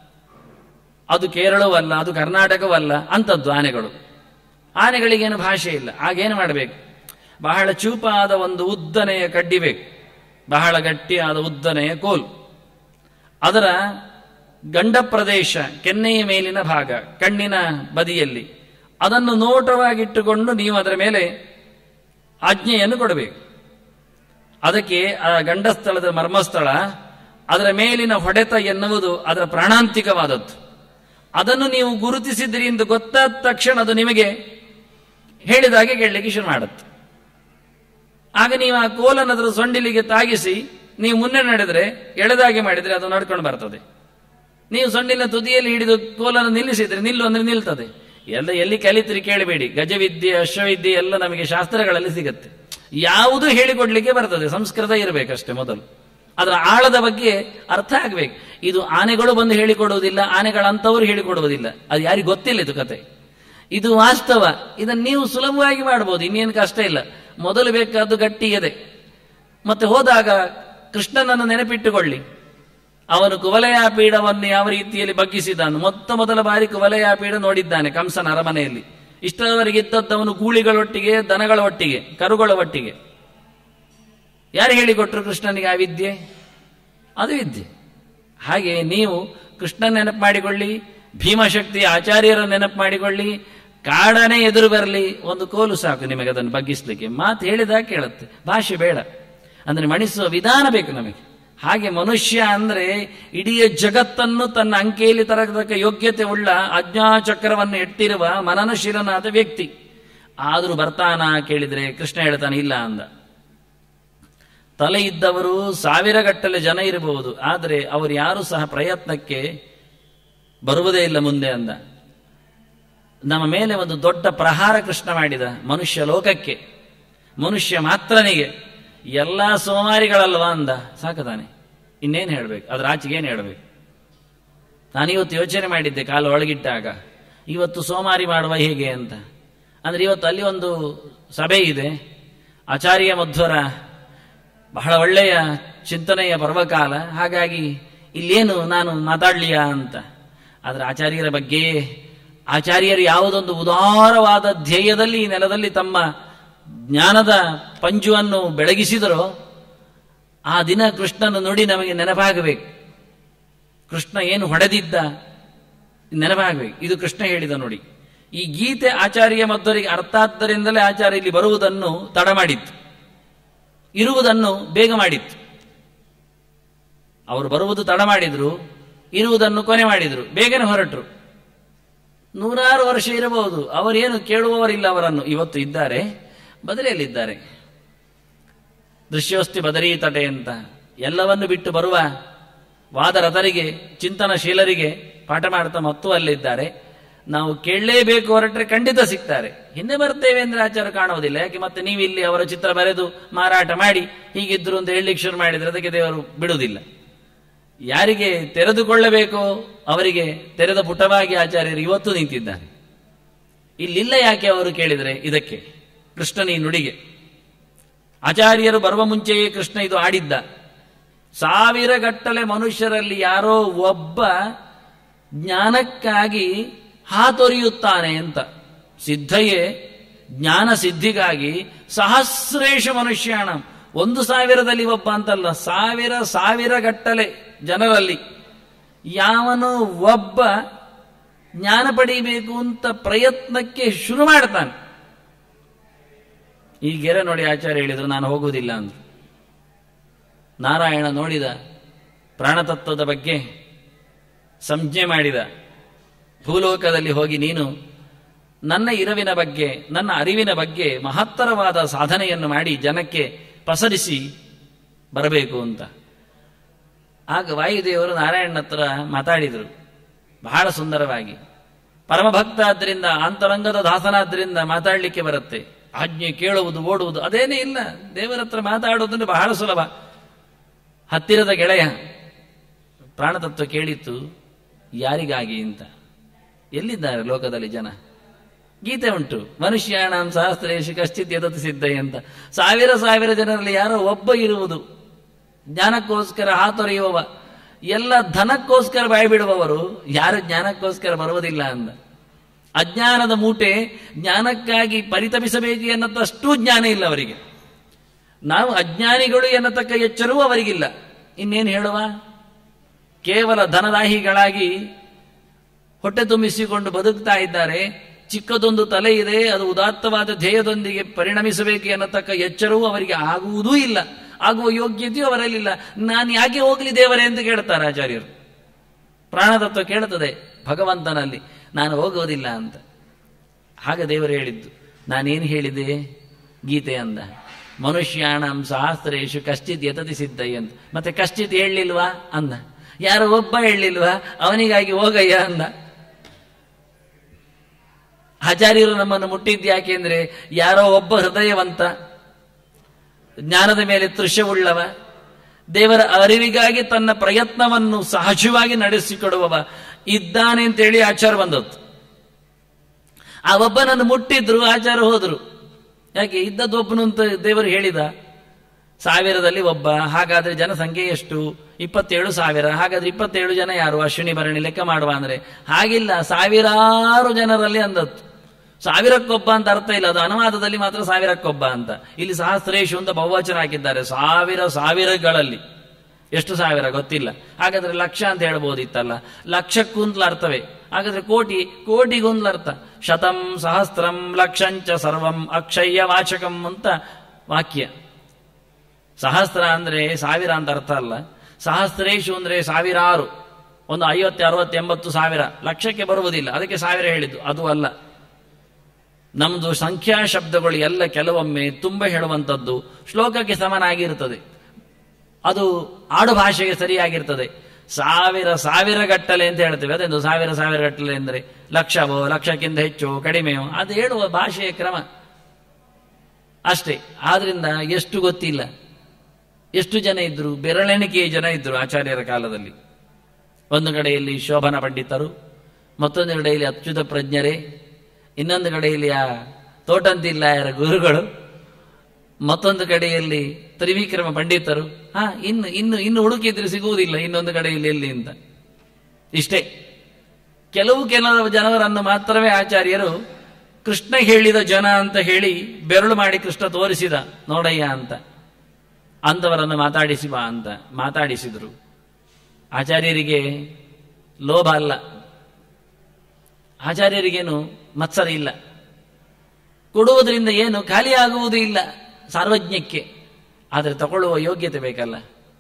ಅದು ಕೇರಳವೂ ಅಲ್ಲ ಅದು ಕರ್ನಾಟಕವೂ ಅಲ್ಲ ಅಂಥದ್ದು ಆನೆಗಳು ಆನೆಗಳಿಗೇನು ಭಾಷೆ ಇಲ್ಲ ಆಗೇನು ಮಾಡಬೇಕು ಬಹಳ ಚೂಪಾದ ಒಂದು ಉದ್ದನೆಯ ಕಡ್ಡಿ ಬೇಕು ಬಹಳ ಗಟ್ಟಿಯಾದ ಉದ್ದನೆಯ ಕೋಲು ಅದರ ಗಂಡ ಪ್ರದೇಶ ಕೆನ್ನೆಯ ಮೇಲಿನ ಭಾಗ ಕಣ್ಣಿನ ಬದಿಯಲ್ಲಿ ಅದನ್ನು ನೋಟವಾಗಿಟ್ಟುಕೊಂಡು ನೀವು ಅದರ ಮೇಲೆ ಆಜ್ಞೆಯನ್ನು ಕೊಡಬೇಕು ಅದಕ್ಕೆ ಆ ಗಂಡಸ್ಥಳದ ಮರ್ಮಸ್ಥಳ ಅದರ ಮೇಲಿನ ಹೊಡೆತ ಎನ್ನುವುದು ಅದರ ಪ್ರಾಣಾಂತಿಕವಾದದ್ದು ಅದನ್ನು ನೀವು ಗುರುತಿಸಿದ್ರಿ ಎಂದು ಗೊತ್ತಾದ ತಕ್ಷಣ ಅದು ನಿಮಗೆ ಹೇಳಿದಾಗೆ ಕೇಳಲಿಕ್ಕೆ ಶುರು ಮಾಡುತ್ತೆ ಆಗ ನೀವು ಆ ಕೋಲನ್ನು ಅದರ ಸೊಂಡಿಲಿಗೆ ತಾಗಿಸಿ ನೀವು ಮುನ್ನೆ ನಡೆದ್ರೆ ಎಳೆದಾಗೆ ಮಾಡಿದ್ರೆ ಅದು ನಡ್ಕೊಂಡು ಬರ್ತದೆ ನೀವು ಸೊಂಡಿನ ತುದಿಯಲ್ಲಿ ಹಿಡಿದು ಕೋಲನ್ನು ನಿಲ್ಲಿಸಿದ್ರೆ ನಿಲ್ಲು ಅಂದ್ರೆ ನಿಲ್ತದೆ ಎಲ್ಲ ಎಲ್ಲಿ ಕಲಿತ್ರಿ ಕೇಳಬೇಡಿ ಗಜವಿದ್ಯೆ ಅಶ್ವವಿದ್ಯೆ ಎಲ್ಲ ನಮಗೆ ಶಾಸ್ತ್ರಗಳಲ್ಲಿ ಸಿಗುತ್ತೆ ಯಾವುದು ಹೇಳಿಕೊಡ್ಲಿಕ್ಕೆ ಬರ್ತದೆ ಸಂಸ್ಕೃತ ಇರಬೇಕಷ್ಟೇ ಮೊದಲು ಅದರ ಆಳದ ಬಗ್ಗೆ ಅರ್ಥ ಆಗ್ಬೇಕು ಇದು ಆನೆಗಳು ಬಂದು ಹೇಳಿಕೊಡುವುದಿಲ್ಲ ಆನೆಗಳಂತವರು ಹೇಳಿಕೊಡುವುದಿಲ್ಲ ಅದು ಯಾರಿಗೆ ಗೊತ್ತಿಲ್ಲ ಇದು ಕತೆ ಇದು ವಾಸ್ತವ ಇದನ್ನು ನೀವು ಸುಲಭವಾಗಿ ಮಾಡಬಹುದು ಇನ್ನೇನು ಕಷ್ಟ ಇಲ್ಲ ಮೊದಲು ಬೇಕಾದ್ದು ಗಟ್ಟಿ ಎದೆ ಮತ್ತೆ ಹೋದಾಗ ಕೃಷ್ಣನನ್ನು ನೆನಪಿಟ್ಟುಕೊಳ್ಳಿ ಅವನು ಕುವಲಯಾಪೀಡವನ್ನು ಯಾವ ರೀತಿಯಲ್ಲಿ ಬಗ್ಗಿಸಿದಾನು ಮೊತ್ತ ಮೊದಲ ಬಾರಿ ಕುವಲಯಾಪೀಡ ನೋಡಿದ್ದಾನೆ ಕಂಸನ ಅರಮನೆಯಲ್ಲಿ ಇಷ್ಟರವರೆಗೆ ಇದ್ದದ್ದವನು ಗೂಳಿಗಳೊಟ್ಟಿಗೆ ದನಗಳ ಒಟ್ಟಿಗೆ ಕರುಗಳ ಒಟ್ಟಿಗೆ ಯಾರು ಹೇಳಿಕೊಟ್ರು ಕೃಷ್ಣನಿಗೆ ಆ ವಿದ್ಯೆ ಅದು ವಿದ್ಯೆ ಹಾಗೆ ನೀವು ಕೃಷ್ಣನ ನೆನಪು ಮಾಡಿಕೊಳ್ಳಿ ಭೀಮಶಕ್ತಿ ಆಚಾರ್ಯರ ನೆನಪು ಮಾಡಿಕೊಳ್ಳಿ ಕಾಡನೆ ಎದುರು ಬರಲಿ ಒಂದು ಕೋಲು ಸಾಕು ನಿಮಗೆ ಅದನ್ನು ಬಗ್ಗಿಸ್ಲಿಕ್ಕೆ ಮಾತು ಹೇಳಿದಾಗ ಕೇಳುತ್ತೆ ಭಾಷೆ ಬೇಡ ಅಂದ್ರೆ ಮಣಿಸುವ ವಿಧಾನ ಬೇಕು ನಮಗೆ ಹಾಗೆ ಮನುಷ್ಯ ಅಂದ್ರೆ ಇಡೀ ಜಗತ್ತನ್ನು ತನ್ನ ಅಂಕೆಯಲ್ಲಿ ತರತಕ್ಕ ಯೋಗ್ಯತೆ ಉಳ್ಳ ಅಜ್ಞಾಚಕ್ರವನ್ನು ಎಟ್ಟಿರುವ ಮನನಶೀಲನಾದ ವ್ಯಕ್ತಿ ಆದರೂ ಬರ್ತಾನ ಕೇಳಿದ್ರೆ ಕೃಷ್ಣ ಹೇಳ್ತಾನೆ ಇಲ್ಲ ಅಂದ ತಲೆ ಇದ್ದವರು ಸಾವಿರಗಟ್ಟಲೆ ಜನ ಇರಬಹುದು ಆದರೆ ಅವರು ಯಾರು ಸಹ ಪ್ರಯತ್ನಕ್ಕೆ ಬರುವುದೇ ಇಲ್ಲ ಮುಂದೆ ಅಂದ ನಮ್ಮ ಮೇಲೆ ಒಂದು ದೊಡ್ಡ ಪ್ರಹಾರ ಕೃಷ್ಣ ಮಾಡಿದ ಮನುಷ್ಯ ಲೋಕಕ್ಕೆ ಮನುಷ್ಯ ಮಾತ್ರನಿಗೆ ಎಲ್ಲ ಸೋಮಾರಿಗಳಲ್ವಾ ಅಂದ ಸಾಕತಾನೆ ಇನ್ನೇನು ಹೇಳ್ಬೇಕು ಅದ್ರ ಆಚೆಗೆ ಏನು ಹೇಳ್ಬೇಕು ನಾನಿವತ್ತು ಯೋಚನೆ ಮಾಡಿದ್ದೆ ಕಾಲು ಒಳಗಿಟ್ಟಾಗ ಇವತ್ತು ಸೋಮಾರಿ ಮಾಡುವ ಹೇಗೆ ಅಂತ ಅಂದ್ರೆ ಇವತ್ತು ಅಲ್ಲಿ ಒಂದು ಸಭೆ ಇದೆ ಆಚಾರ್ಯ ಮಧ್ವರ ಬಹಳ ಒಳ್ಳೆಯ ಚಿಂತನೆಯ ಪರ್ವಕಾಲ ಹಾಗಾಗಿ ಇಲ್ಲೇನು ನಾನು ಮಾತಾಡ್ಲಿಯಾ ಅಂತ ಆದ್ರೆ ಆಚಾರ್ಯರ ಬಗ್ಗೆ ಆಚಾರ್ಯರು ಯಾವುದೊಂದು ಉದಾರವಾದ ಧ್ಯೇಯದಲ್ಲಿ ಈ ನೆಲದಲ್ಲಿ ತಮ್ಮ ಜ್ಞಾನದ ಪಂಜುವನ್ನು ಬೆಳಗಿಸಿದರೋ ಆ ದಿನ ಕೃಷ್ಣನ ನುಡಿ ನಮಗೆ ನೆನಪಾಗಬೇಕು ಕೃಷ್ಣ ಏನು ಹೊಡೆದಿದ್ದ ನೆನಪಾಗಬೇಕು ಇದು ಕೃಷ್ಣ ಹೇಳಿದ ನೋಡಿ ಈ ಗೀತೆ ಆಚಾರ್ಯ ಮಧ್ವರಿಗೆ ಅರ್ಥ ಆದ್ದರಿಂದಲೇ ಆಚಾರ್ಯ ಇಲ್ಲಿ ಬರುವುದನ್ನು ತಡ ಮಾಡಿತ್ತು ಇರುವುದನ್ನು ಬೇಗ ಮಾಡಿತ್ತು ಅವರು ಬರುವುದು ತಡ ಮಾಡಿದ್ರು ಇರುವುದನ್ನು ಕೊನೆ ಮಾಡಿದ್ರು ಬೇಗನೆ ಹೊರಟರು ನೂರಾರು ವರ್ಷ ಇರಬಹುದು ಅವರೇನು ಕೇಳುವವರಿಲ್ಲ ಅವರನ್ನು ಇವತ್ತು ಇದ್ದಾರೆ ಬದರಿಯಲ್ಲಿದ್ದಾರೆ ದೃಶ್ಯೋಸ್ತಿ ಬದರಿ ತಟೆ ಅಂತ ಎಲ್ಲವನ್ನು ಬಿಟ್ಟು ಬರುವ ವಾದರಥರಿಗೆ ಚಿಂತನಶೀಲರಿಗೆ ಪಾಠ ಮಾಡ್ತಾ ಮತ್ತು ಅಲ್ಲಿದ್ದಾರೆ ನಾವು ಕೇಳಲೇಬೇಕು ಹೊರಟ್ರೆ ಖಂಡಿತ ಸಿಗ್ತಾರೆ ಹಿಂದೆ ಬರ್ತೇವೆ ಅಂದ್ರೆ ಆಚಾರ ಕಾಣುವುದಿಲ್ಲ ಯಾಕೆ ಮತ್ತೆ ನೀವು ಇಲ್ಲಿ ಅವರ ಚಿತ್ರ ಬರೆದು ಮಾರಾಟ ಮಾಡಿ ಹೀಗಿದ್ರು ಅಂತ ಹೇಳಲಿಕ್ಕೆ ಶುರು ಮಾಡಿದ್ರೆ ಅದಕ್ಕೆ ದೇವರು ಬಿಡುವುದಿಲ್ಲ ಯಾರಿಗೆ ತೆರೆದುಕೊಳ್ಳಬೇಕೋ ಅವರಿಗೆ ತೆರೆದ ಪುಟವಾಗಿ ಆಚಾರ್ಯರು ಇವತ್ತು ನಿಂತಿದ್ದಾರೆ ಇಲ್ಲಿಲ್ಲ ಯಾಕೆ ಅವರು ಕೇಳಿದರೆ ಇದಕ್ಕೆ ಕೃಷ್ಣನ ಈ ನುಡಿಗೆ ಆಚಾರ್ಯರು ಬರುವ ಮುಂಚೆಯೇ ಕೃಷ್ಣ ಇದು ಆಡಿದ್ದ ಸಾವಿರ ಗಟ್ಟಲೆ ಮನುಷ್ಯರಲ್ಲಿ ಯಾರೋ ಒಬ್ಬ ಜ್ಞಾನಕ್ಕಾಗಿ ಹಾತೊರೆಯುತ್ತಾನೆ ಅಂತ ಸಿದ್ಧಯೇ ಜ್ಞಾನ ಸಿದ್ಧಿಗಾಗಿ ಸಹಸ್ರೇಶ ಮನುಷ್ಯಾಣ ಒಂದು ಸಾವಿರದಲ್ಲಿ ಒಬ್ಬ ಅಂತಲ್ಲ ಸಾವಿರ ಸಾವಿರ ಗಟ್ಟಲೆ ಜನರಲ್ಲಿ ಯಾವನೋ ಒಬ್ಬ ಜ್ಞಾನ ಪಡೀಬೇಕು ಅಂತ ಪ್ರಯತ್ನಕ್ಕೆ ಶುರು ಮಾಡ್ತಾನೆ ಈ ಗೆರೆ ನೋಡಿ ಆಚಾರ್ಯ ಹೇಳಿದ್ರು ನಾನು ಹೋಗುವುದಿಲ್ಲ ಅಂದ್ರು ನಾರಾಯಣ ನೋಡಿದ ಪ್ರಾಣತತ್ವದ ಬಗ್ಗೆ ಸಂಜ್ಞೆ ಮಾಡಿದ ಭೂಲೋಕದಲ್ಲಿ ಹೋಗಿ ನೀನು ನನ್ನ ಇರವಿನ ಬಗ್ಗೆ ನನ್ನ ಅರಿವಿನ ಬಗ್ಗೆ ಮಹತ್ತರವಾದ ಸಾಧನೆಯನ್ನು ಮಾಡಿ ಜನಕ್ಕೆ ಪಸರಿಸಿ ಬರಬೇಕು ಅಂತ ಆಗ ವಾಯುದೇವರು ನಾರಾಯಣನ ಹತ್ರ ಮಾತಾಡಿದರು ಬಹಳ ಸುಂದರವಾಗಿ ಪರಮಭಕ್ತ ಆದ್ರಿಂದ ಅಂತರಂಗದ ದಾಸನಾದ್ರಿಂದ ಮಾತಾಡಲಿಕ್ಕೆ ಬರುತ್ತೆ ಆಜ್ಞೆ ಕೇಳುವುದು ಓಡುವುದು ಅದೇನೇ ಇಲ್ಲ ದೇವರ ಹತ್ರ ಮಾತಾಡುವುದಂದ್ರೆ ಬಹಳ ಸುಲಭ ಹತ್ತಿರದ ಗೆಳೆಯ ಪ್ರಾಣತತ್ವ ಕೇಳಿತ್ತು ಯಾರಿಗಾಗಿ ಅಂತ ಎಲ್ಲಿದ್ದಾರೆ ಲೋಕದಲ್ಲಿ ಜನ ಗೀತೆ ಉಂಟು ಮನುಷ್ಯಾಣಂ ಸಹಸ್ರೇಶು ಕಶ್ಚಿತ್ ಯದತಿ ಸಿದ್ಧೈ ಅಂತ ಸಾವಿರ ಸಾವಿರ ಜನರಲ್ಲಿ ಯಾರೋ ಒಬ್ಬ ಇರುವುದು ಜ್ಞಾನಕ್ಕೋಸ್ಕರ ಹಾತೊರೆಯುವವ ಎಲ್ಲ ಧನಕ್ಕೋಸ್ಕರ ಬಾಯಿ ಬಿಡುವವರು ಯಾರು ಜ್ಞಾನಕ್ಕೋಸ್ಕರ ಬರುವುದಿಲ್ಲ ಅಂದ ಅಜ್ಞಾನದ ಮೂಟೆ ಜ್ಞಾನಕ್ಕಾಗಿ ಪರಿತಪಿಸಬೇಕು ಎನ್ನತಷ್ಟು ಜ್ಞಾನ ಇಲ್ಲ ಅವರಿಗೆ ನಾವು ಅಜ್ಞಾನಿಗಳು ಎನ್ನತಕ್ಕ ಎಚ್ಚರವೂ ಅವರಿಗಿಲ್ಲ ಇನ್ನೇನು ಹೇಳುವ ಕೇವಲ ಧನದಾಹಿಗಳಾಗಿ ಹೊಟ್ಟೆ ತುಂಬಿಸಿಕೊಂಡು ಬದುಕ್ತಾ ಇದ್ದಾರೆ ಚಿಕ್ಕದೊಂದು ತಲೆ ಇದೆ ಅದು ಉದಾತ್ತವಾದ ಧ್ಯೇಯದೊಂದಿಗೆ ಪರಿಣಮಿಸಬೇಕು ಎನ್ನತಕ್ಕ ಎಚ್ಚರವೂ ಅವರಿಗೆ ಆಗುವುದೂ ಇಲ್ಲ ಆಗುವ ಯೋಗ್ಯತೆಯೂ ಅವರಲ್ಲಿಲ್ಲ ನಾನು ಯಾಕೆ ಹೋಗ್ಲಿ ದೇವರೇ ಅಂತ ಕೇಳ್ತಾರೆ ಆಚಾರ್ಯರು ಪ್ರಾಣತತ್ವ ಕೇಳುತ್ತದೆ ಭಗವಂತನಲ್ಲಿ ನಾನು ಹೋಗುವುದಿಲ್ಲ ಅಂತ ಹಾಗೆ ದೇವರು ಹೇಳಿದ್ದು ನಾನೇನು ಹೇಳಿದೆ ಗೀತೆ ಅಂದ ಮನುಷ್ಯಾಣಂ ಸಹಸ್ರೇಶು ಕಶ್ಚಿತ್ ಯತತಿ ಸಿದ್ಧೈ ಅಂತ ಮತ್ತೆ ಕಶ್ಚಿತ್ ಹೇಳಲಿಲ್ವಾ ಅಂದ ಯಾರೋ ಒಬ್ಬ ಹೇಳಲಿಲ್ವಾ ಅವನಿಗಾಗಿ ಹೋಗಯ್ಯ ಅಂದ ಆಚಾರ್ಯರು ನಮ್ಮನ್ನು ಮುಟ್ಟಿದ್ದು ಯಾಕೆ ಅಂದ್ರೆ ಯಾರೋ ಒಬ್ಬ ಹೃದಯವಂತ ಜ್ಞಾನದ ಮೇಲೆ ತೃಷ್ಯವುಳ್ಳವ ದೇವರ ಅರಿವಿಗಾಗಿ ತನ್ನ ಪ್ರಯತ್ನವನ್ನು ಸಹಜವಾಗಿ ನಡೆಸಿಕೊಡುವವ ಇದ್ದಾನೆ ಅಂತೇಳಿ ಆಚಾರ ಬಂದದ್ದು ಆ ಒಬ್ಬನನ್ನು ಮುಟ್ಟಿದ್ರು ಆಚಾರ ಹೋದ್ರು ಯಾಕೆ ಇದ್ದದ್ದು ಒಬ್ಬನು ಅಂತ ದೇವರು ಹೇಳಿದ ಸಾವಿರದಲ್ಲಿ ಒಬ್ಬ ಹಾಗಾದ್ರೆ ಜನಸಂಖ್ಯೆ ಎಷ್ಟು ಇಪ್ಪತ್ತೇಳು ಸಾವಿರ ಹಾಗಾದ್ರೆ ಇಪ್ಪತ್ತೇಳು ಜನ ಯಾರು ಅಶ್ವಿನಿ ಭರಣಿ ಲೆಕ್ಕ ಮಾಡುವ ಅಂದ್ರೆ ಹಾಗಿಲ್ಲ ಸಾವಿರಾರು ಜನರಲ್ಲಿ ಅಂದದ್ದು ಸಾವಿರಕ್ಕೊಬ್ಬ ಅಂತ ಅರ್ಥ ಇಲ್ಲ ಅದು ಅನುವಾದದಲ್ಲಿ ಮಾತ್ರ ಸಾವಿರಕ್ಕೊಬ್ಬ ಅಂತ ಇಲ್ಲಿ ಸಹಸ್ರೇಶು ಅಂತ ಬಹುವಚನ ಹಾಕಿದ್ದಾರೆ ಸಾವಿರ ಸಾವಿರಗಳಲ್ಲಿ ಎಷ್ಟು ಸಾವಿರ ಗೊತ್ತಿಲ್ಲ ಹಾಗಾದ್ರೆ ಲಕ್ಷ ಅಂತ ಹೇಳ್ಬೋದಿತ್ತಲ್ಲ ಲಕ್ಷಕ್ಕೂಂತಲ ಅರ್ಥವೇ ಹಾಗಾದ್ರೆ ಕೋಟಿ ಕೋಟಿಗೊಂದ್ಲ ಅರ್ಥ ಶತಂ ಸಹಸ್ರಂ ಲಕ್ಷಂಚ ಸರ್ವಂ ಅಕ್ಷಯ್ಯ ವಾಚಕಂ ಅಂತ ವಾಕ್ಯ ಸಹಸ್ರ ಅಂದ್ರೆ ಸಾವಿರ ಅಂತ ಅರ್ಥ ಅಲ್ಲ ಸಹಸ್ರೇಶು ಅಂದ್ರೆ ಸಾವಿರಾರು ಒಂದು ಐವತ್ತು ಅರವತ್ತು ಎಂಬತ್ತು ಸಾವಿರ ಲಕ್ಷಕ್ಕೆ ಬರುವುದಿಲ್ಲ ಅದಕ್ಕೆ ಸಾವಿರ ಹೇಳಿದ್ದು ಅದು ಅಲ್ಲ ನಮ್ದು ಸಂಖ್ಯಾ ಶಬ್ದಗಳು ಎಲ್ಲ ಕೆಲವೊಮ್ಮೆ ತುಂಬ ಹೇಳುವಂಥದ್ದು ಶ್ಲೋಕಕ್ಕೆ ಸಮನಾಗಿರುತ್ತದೆ ಅದು ಆಡು ಭಾಷೆಗೆ ಸರಿಯಾಗಿರ್ತದೆ ಸಾವಿರ ಸಾವಿರ ಗಟ್ಟಲೆ ಅಂತ ಹೇಳ್ತೇವೆ ಅದೆಂದು ಸಾವಿರ ಸಾವಿರ ಗಟ್ಟಲೆ ಅಂದರೆ ಲಕ್ಷವೋ ಲಕ್ಷಕ್ಕಿಂತ ಹೆಚ್ಚು ಕಡಿಮೆಯೋ ಅದು ಹೇಳುವ ಭಾಷೆಯ ಕ್ರಮ ಅಷ್ಟೇ ಆದ್ರಿಂದ ಎಷ್ಟು ಗೊತ್ತಿಲ್ಲ ಎಷ್ಟು ಜನ ಇದ್ರು ಬೆರಳೆಣಿಕೆಯ ಜನ ಇದ್ರು ಆಚಾರ್ಯರ ಕಾಲದಲ್ಲಿ ಒಂದು ಕಡೆಯಲ್ಲಿ ಶೋಭನ ಪಂಡಿತರು ಮತ್ತೊಂದು ಕಡೆಯಲ್ಲಿ ಅಚ್ಯುತ ಪ್ರಜ್ಞರೇ ಇನ್ನೊಂದು ಕಡೆಯಲ್ಲಿ ಆ ತೋಟಂತಿಲ್ಲಾಯರ ಗುರುಗಳು ಮತ್ತೊಂದು ಕಡೆಯಲ್ಲಿ ತ್ರಿವಿಕ್ರಮ ಪಂಡಿತರು ಹಾ ಇನ್ನು ಇನ್ನು ಇನ್ನು ಹುಡುಕಿದ್ರೆ ಸಿಗುವುದಿಲ್ಲ ಇನ್ನೊಂದು ಕಡೆಯಲ್ಲಿ ಎಲ್ಲಿ ಅಂತ ಇಷ್ಟೇ ಕೆಲವು ಕೆಲವು ಜನವರನ್ನು ಮಾತ್ರವೇ ಆಚಾರ್ಯರು ಕೃಷ್ಣ ಹೇಳಿದ ಜನ ಅಂತ ಹೇಳಿ ಬೆರಳು ಮಾಡಿ ಕೃಷ್ಣ ತೋರಿಸಿದ ನೋಡಯ್ಯ ಅಂತ ಅಂಥವರನ್ನು ಮಾತಾಡಿಸಿ ಬಾ ಅಂತ ಮಾತಾಡಿಸಿದರು ಆಚಾರ್ಯರಿಗೆ ಲೋಭ ಅಲ್ಲ ಆಚಾರ್ಯರಿಗೇನು ಮತ್ಸರ ಇಲ್ಲ ಕೊಡುವುದರಿಂದ ಏನು ಖಾಲಿ ಆಗುವುದು ಇಲ್ಲ ಸಾರ್ವಜ್ಞಕ್ಕೆ ಆದರೆ ತಗೊಳ್ಳುವ ಯೋಗ್ಯತೆ ಬೇಕಲ್ಲ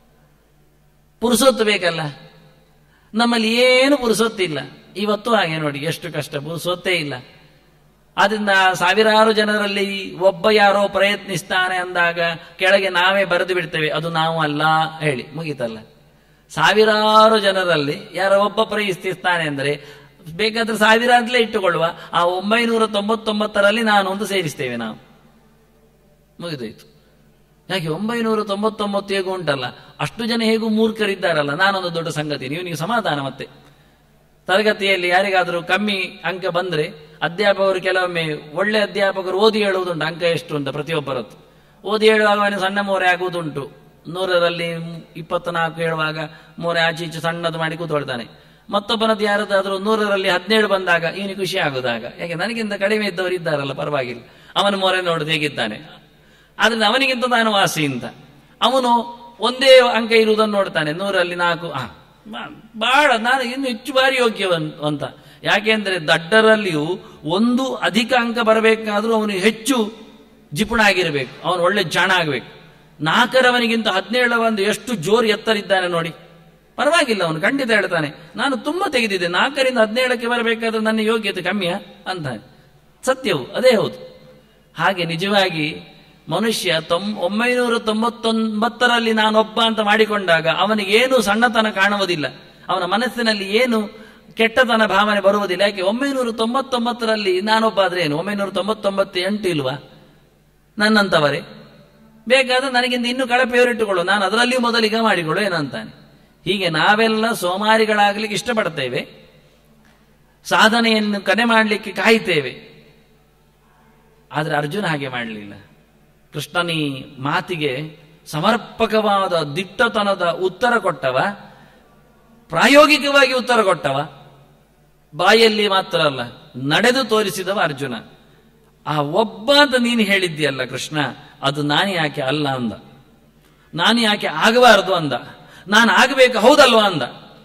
ಪುರುಸೊತ್ತು ಬೇಕಲ್ಲ ನಮ್ಮಲ್ಲಿ ಏನು ಪುರುಸೊತ್ತಿಲ್ಲ ಇವತ್ತು ಹಾಗೆ ನೋಡಿ ಎಷ್ಟು ಕಷ್ಟ ಪುರುಸೊತ್ತೇ ಇಲ್ಲ ಆದ್ರಿಂದ ಸಾವಿರಾರು ಜನರಲ್ಲಿ ಒಬ್ಬ ಯಾರೋ ಪ್ರಯತ್ನಿಸ್ತಾನೆ ಅಂದಾಗ ಕೆಳಗೆ ನಾವೇ ಬರೆದು ಬಿಡ್ತೇವೆ ಅದು ನಾವು ಅಲ್ಲ ಹೇಳಿ ಮುಗೀತಲ್ಲ ಸಾವಿರಾರು ಜನರಲ್ಲಿ ಯಾರೋ ಒಬ್ಬ ಪ್ರಯತ್ನಿಸ್ತಾನೆ ಅಂದ್ರೆ ಬೇಕಾದ್ರೆ ಸಾವಿರ ಅಂತಲೇ ಇಟ್ಟುಕೊಳ್ಳುವ ಆ ಒಂಬೈನೂರ ತೊಂಬತ್ತೊಂಬತ್ತರಲ್ಲಿ ನಾನು ಒಂದು ಸೇರಿಸ್ತೇವೆ ನಾವು ಮುಗಿದೋಯ್ತು ಯಾಕೆ ಒಂಬೈನೂರ ತೊಂಬತ್ತೊಂಬತ್ತು ಹೇಗೂ ಉಂಟಲ್ಲ ಅಷ್ಟು ಜನ ಹೇಗೂ ಮೂರ್ಖರಿದ್ದಾರಲ್ಲ ನಾನೊಂದು ದೊಡ್ಡ ಸಂಗತಿ ನೀವು ನೀವು ಸಮಾಧಾನ ಮತ್ತೆ ತರಗತಿಯಲ್ಲಿ ಯಾರಿಗಾದರೂ ಕಮ್ಮಿ ಅಂಕ ಬಂದ್ರೆ ಅಧ್ಯಾಪಕರು ಕೆಲವೊಮ್ಮೆ ಒಳ್ಳೆ ಅಧ್ಯಾಪಕರು ಓದಿ ಹೇಳುವುದುಂಟು ಅಂಕ ಎಷ್ಟು ಅಂತ ಪ್ರತಿಯೊಬ್ಬರದ್ದು ಓದಿ ಹೇಳುವಾಗ ಅವನು ಸಣ್ಣ ಮೋರೆ ಆಗುವುದುಂಟು ನೂರರಲ್ಲಿ ಇಪ್ಪತ್ನಾಲ್ಕು ಹೇಳುವಾಗ ಮೋರೆ ಆಚೆ ಈಚೆ ಸಣ್ಣದು ಮಾಡಿ ಕೂತ್ಕೊಳ್ತಾನೆ ಮತ್ತೊಬ್ಬನದ್ದು ಯಾರದಾದ್ರೂ ನೂರರಲ್ಲಿ ಹದಿನೇಳು ಬಂದಾಗ ಇವನು ಖುಷಿ ಆಗುದಾಗ ಯಾಕೆ ನನಗಿಂತ ಕಡಿಮೆ ಇದ್ದವರು ಇದ್ದಾರಲ್ಲ ಪರವಾಗಿಲ್ಲ ಅವನ ಮೊರೆ ನೋಡುದು ಹೇಗಿದ್ದಾನೆ ಆದ್ರಿಂದ ಅವನಿಗಿಂತ ನಾನು ವಾಸಿ ಅಂತ ಅವನು ಒಂದೇ ಅಂಕ ಇರುವುದನ್ನು ನೋಡ್ತಾನೆ ನೂರಲ್ಲಿ ನಾಲ್ಕು ಆ, ಬಾ- ಬಹಳ ನಾನು ಇನ್ನು ಹೆಚ್ಚು ಬಾರಿ ಯೋಗ್ಯವನ್ ಅಂತ ಯಾಕೆಂದ್ರೆ ದಡ್ಡರಲ್ಲಿಯೂ ಒಂದು ಅಧಿಕ ಅಂಕ ಬರಬೇಕಾದ್ರೂ ಅವನು ಹೆಚ್ಚು ಜಿಪುಣ ಆಗಿರಬೇಕು ಅವನು ಒಳ್ಳೆ ಜಾಣ ಆಗಬೇಕು ನಾಲ್ಕರವನಿಗಿಂತ ಹದಿನೇಳ ಒಂದು ಎಷ್ಟು ಜೋರು ಎತ್ತರಿದ್ದಾನೆ ನೋಡಿ ಪರವಾಗಿಲ್ಲ ಅವನು ಖಂಡಿತ ಹೇಳ್ತಾನೆ ನಾನು ತುಂಬಾ ತೆಗೆದಿದ್ದೆ ನಾಲ್ಕರಿಂದ ಹದಿನೇಳಕ್ಕೆ ಬರಬೇಕಾದ್ರೆ ನನ್ನ ಯೋಗ್ಯತೆ ಕಮ್ಮಿಯಾ ಅಂತಾನೆ ಸತ್ಯವು ಅದೇ ಹೌದು ಹಾಗೆ ನಿಜವಾಗಿ ಮನುಷ್ಯ ತೊಂ ಒಂಬೈನೂರ ತೊಂಬತ್ತೊಂಬತ್ತರಲ್ಲಿ ನಾನೊಬ್ಬ ಅಂತ ಮಾಡಿಕೊಂಡಾಗ ಅವನಿಗೆ ಏನು ಸಣ್ಣತನ ಕಾಣುವುದಿಲ್ಲ ಅವನ ಮನಸ್ಸಿನಲ್ಲಿ ಏನು ಕೆಟ್ಟತನ ಭಾವನೆ ಬರುವುದಿಲ್ಲ ಯಾಕೆ ಒಂಬೈನೂರ ತೊಂಬತ್ತೊಂಬತ್ತರಲ್ಲಿ ನಾನೊಬ್ಬ ಆದ್ರೆ ಏನು ಒಂಬೈನೂರ ತೊಂಬತ್ತೊಂಬತ್ತು ಎಂಟು ಇಲ್ವಾ ನನ್ನಂತವರೇ ಬೇಕಾದ್ರೆ ನನಗಿಂತ ಇನ್ನೂ ಕಳಪೆಯವರಿಟ್ಟುಕೊಳ್ಳು ನಾನು ಅದರಲ್ಲಿಯೂ ಮೊದಲಿಗ ಮಾಡಿಕೊಳ್ಳು ಏನಂತಾನೆ ಹೀಗೆ ನಾವೆಲ್ಲ ಸೋಮಾರಿಗಳಾಗಲಿಕ್ಕೆ ಇಷ್ಟಪಡ್ತೇವೆ ಸಾಧನೆಯನ್ನು ಕನೆ ಮಾಡಲಿಕ್ಕೆ ಕಾಯ್ತೇವೆ ಆದರೆ ಅರ್ಜುನ ಹಾಗೆ ಮಾಡಲಿಲ್ಲ ಕೃಷ್ಣನಿ ಮಾತಿಗೆ ಸಮರ್ಪಕವಾದ ದಿಟ್ಟತನದ ಉತ್ತರ ಕೊಟ್ಟವ ಪ್ರಾಯೋಗಿಕವಾಗಿ ಉತ್ತರ ಕೊಟ್ಟವ ಬಾಯಲ್ಲಿ ಮಾತ್ರ ಅಲ್ಲ ನಡೆದು ತೋರಿಸಿದವ ಅರ್ಜುನ ಆ ಒಬ್ಬ ಅಂತ ನೀನು ಹೇಳಿದ್ಯಲ್ಲ ಕೃಷ್ಣ ಅದು ನಾನು ಯಾಕೆ ಅಲ್ಲ ಅಂದ ನಾನು ಯಾಕೆ ಆಗಬಾರದು ಅಂದ ನಾನು ಆಗಬೇಕು ಹೌದಲ್ವಾ ಅಂದ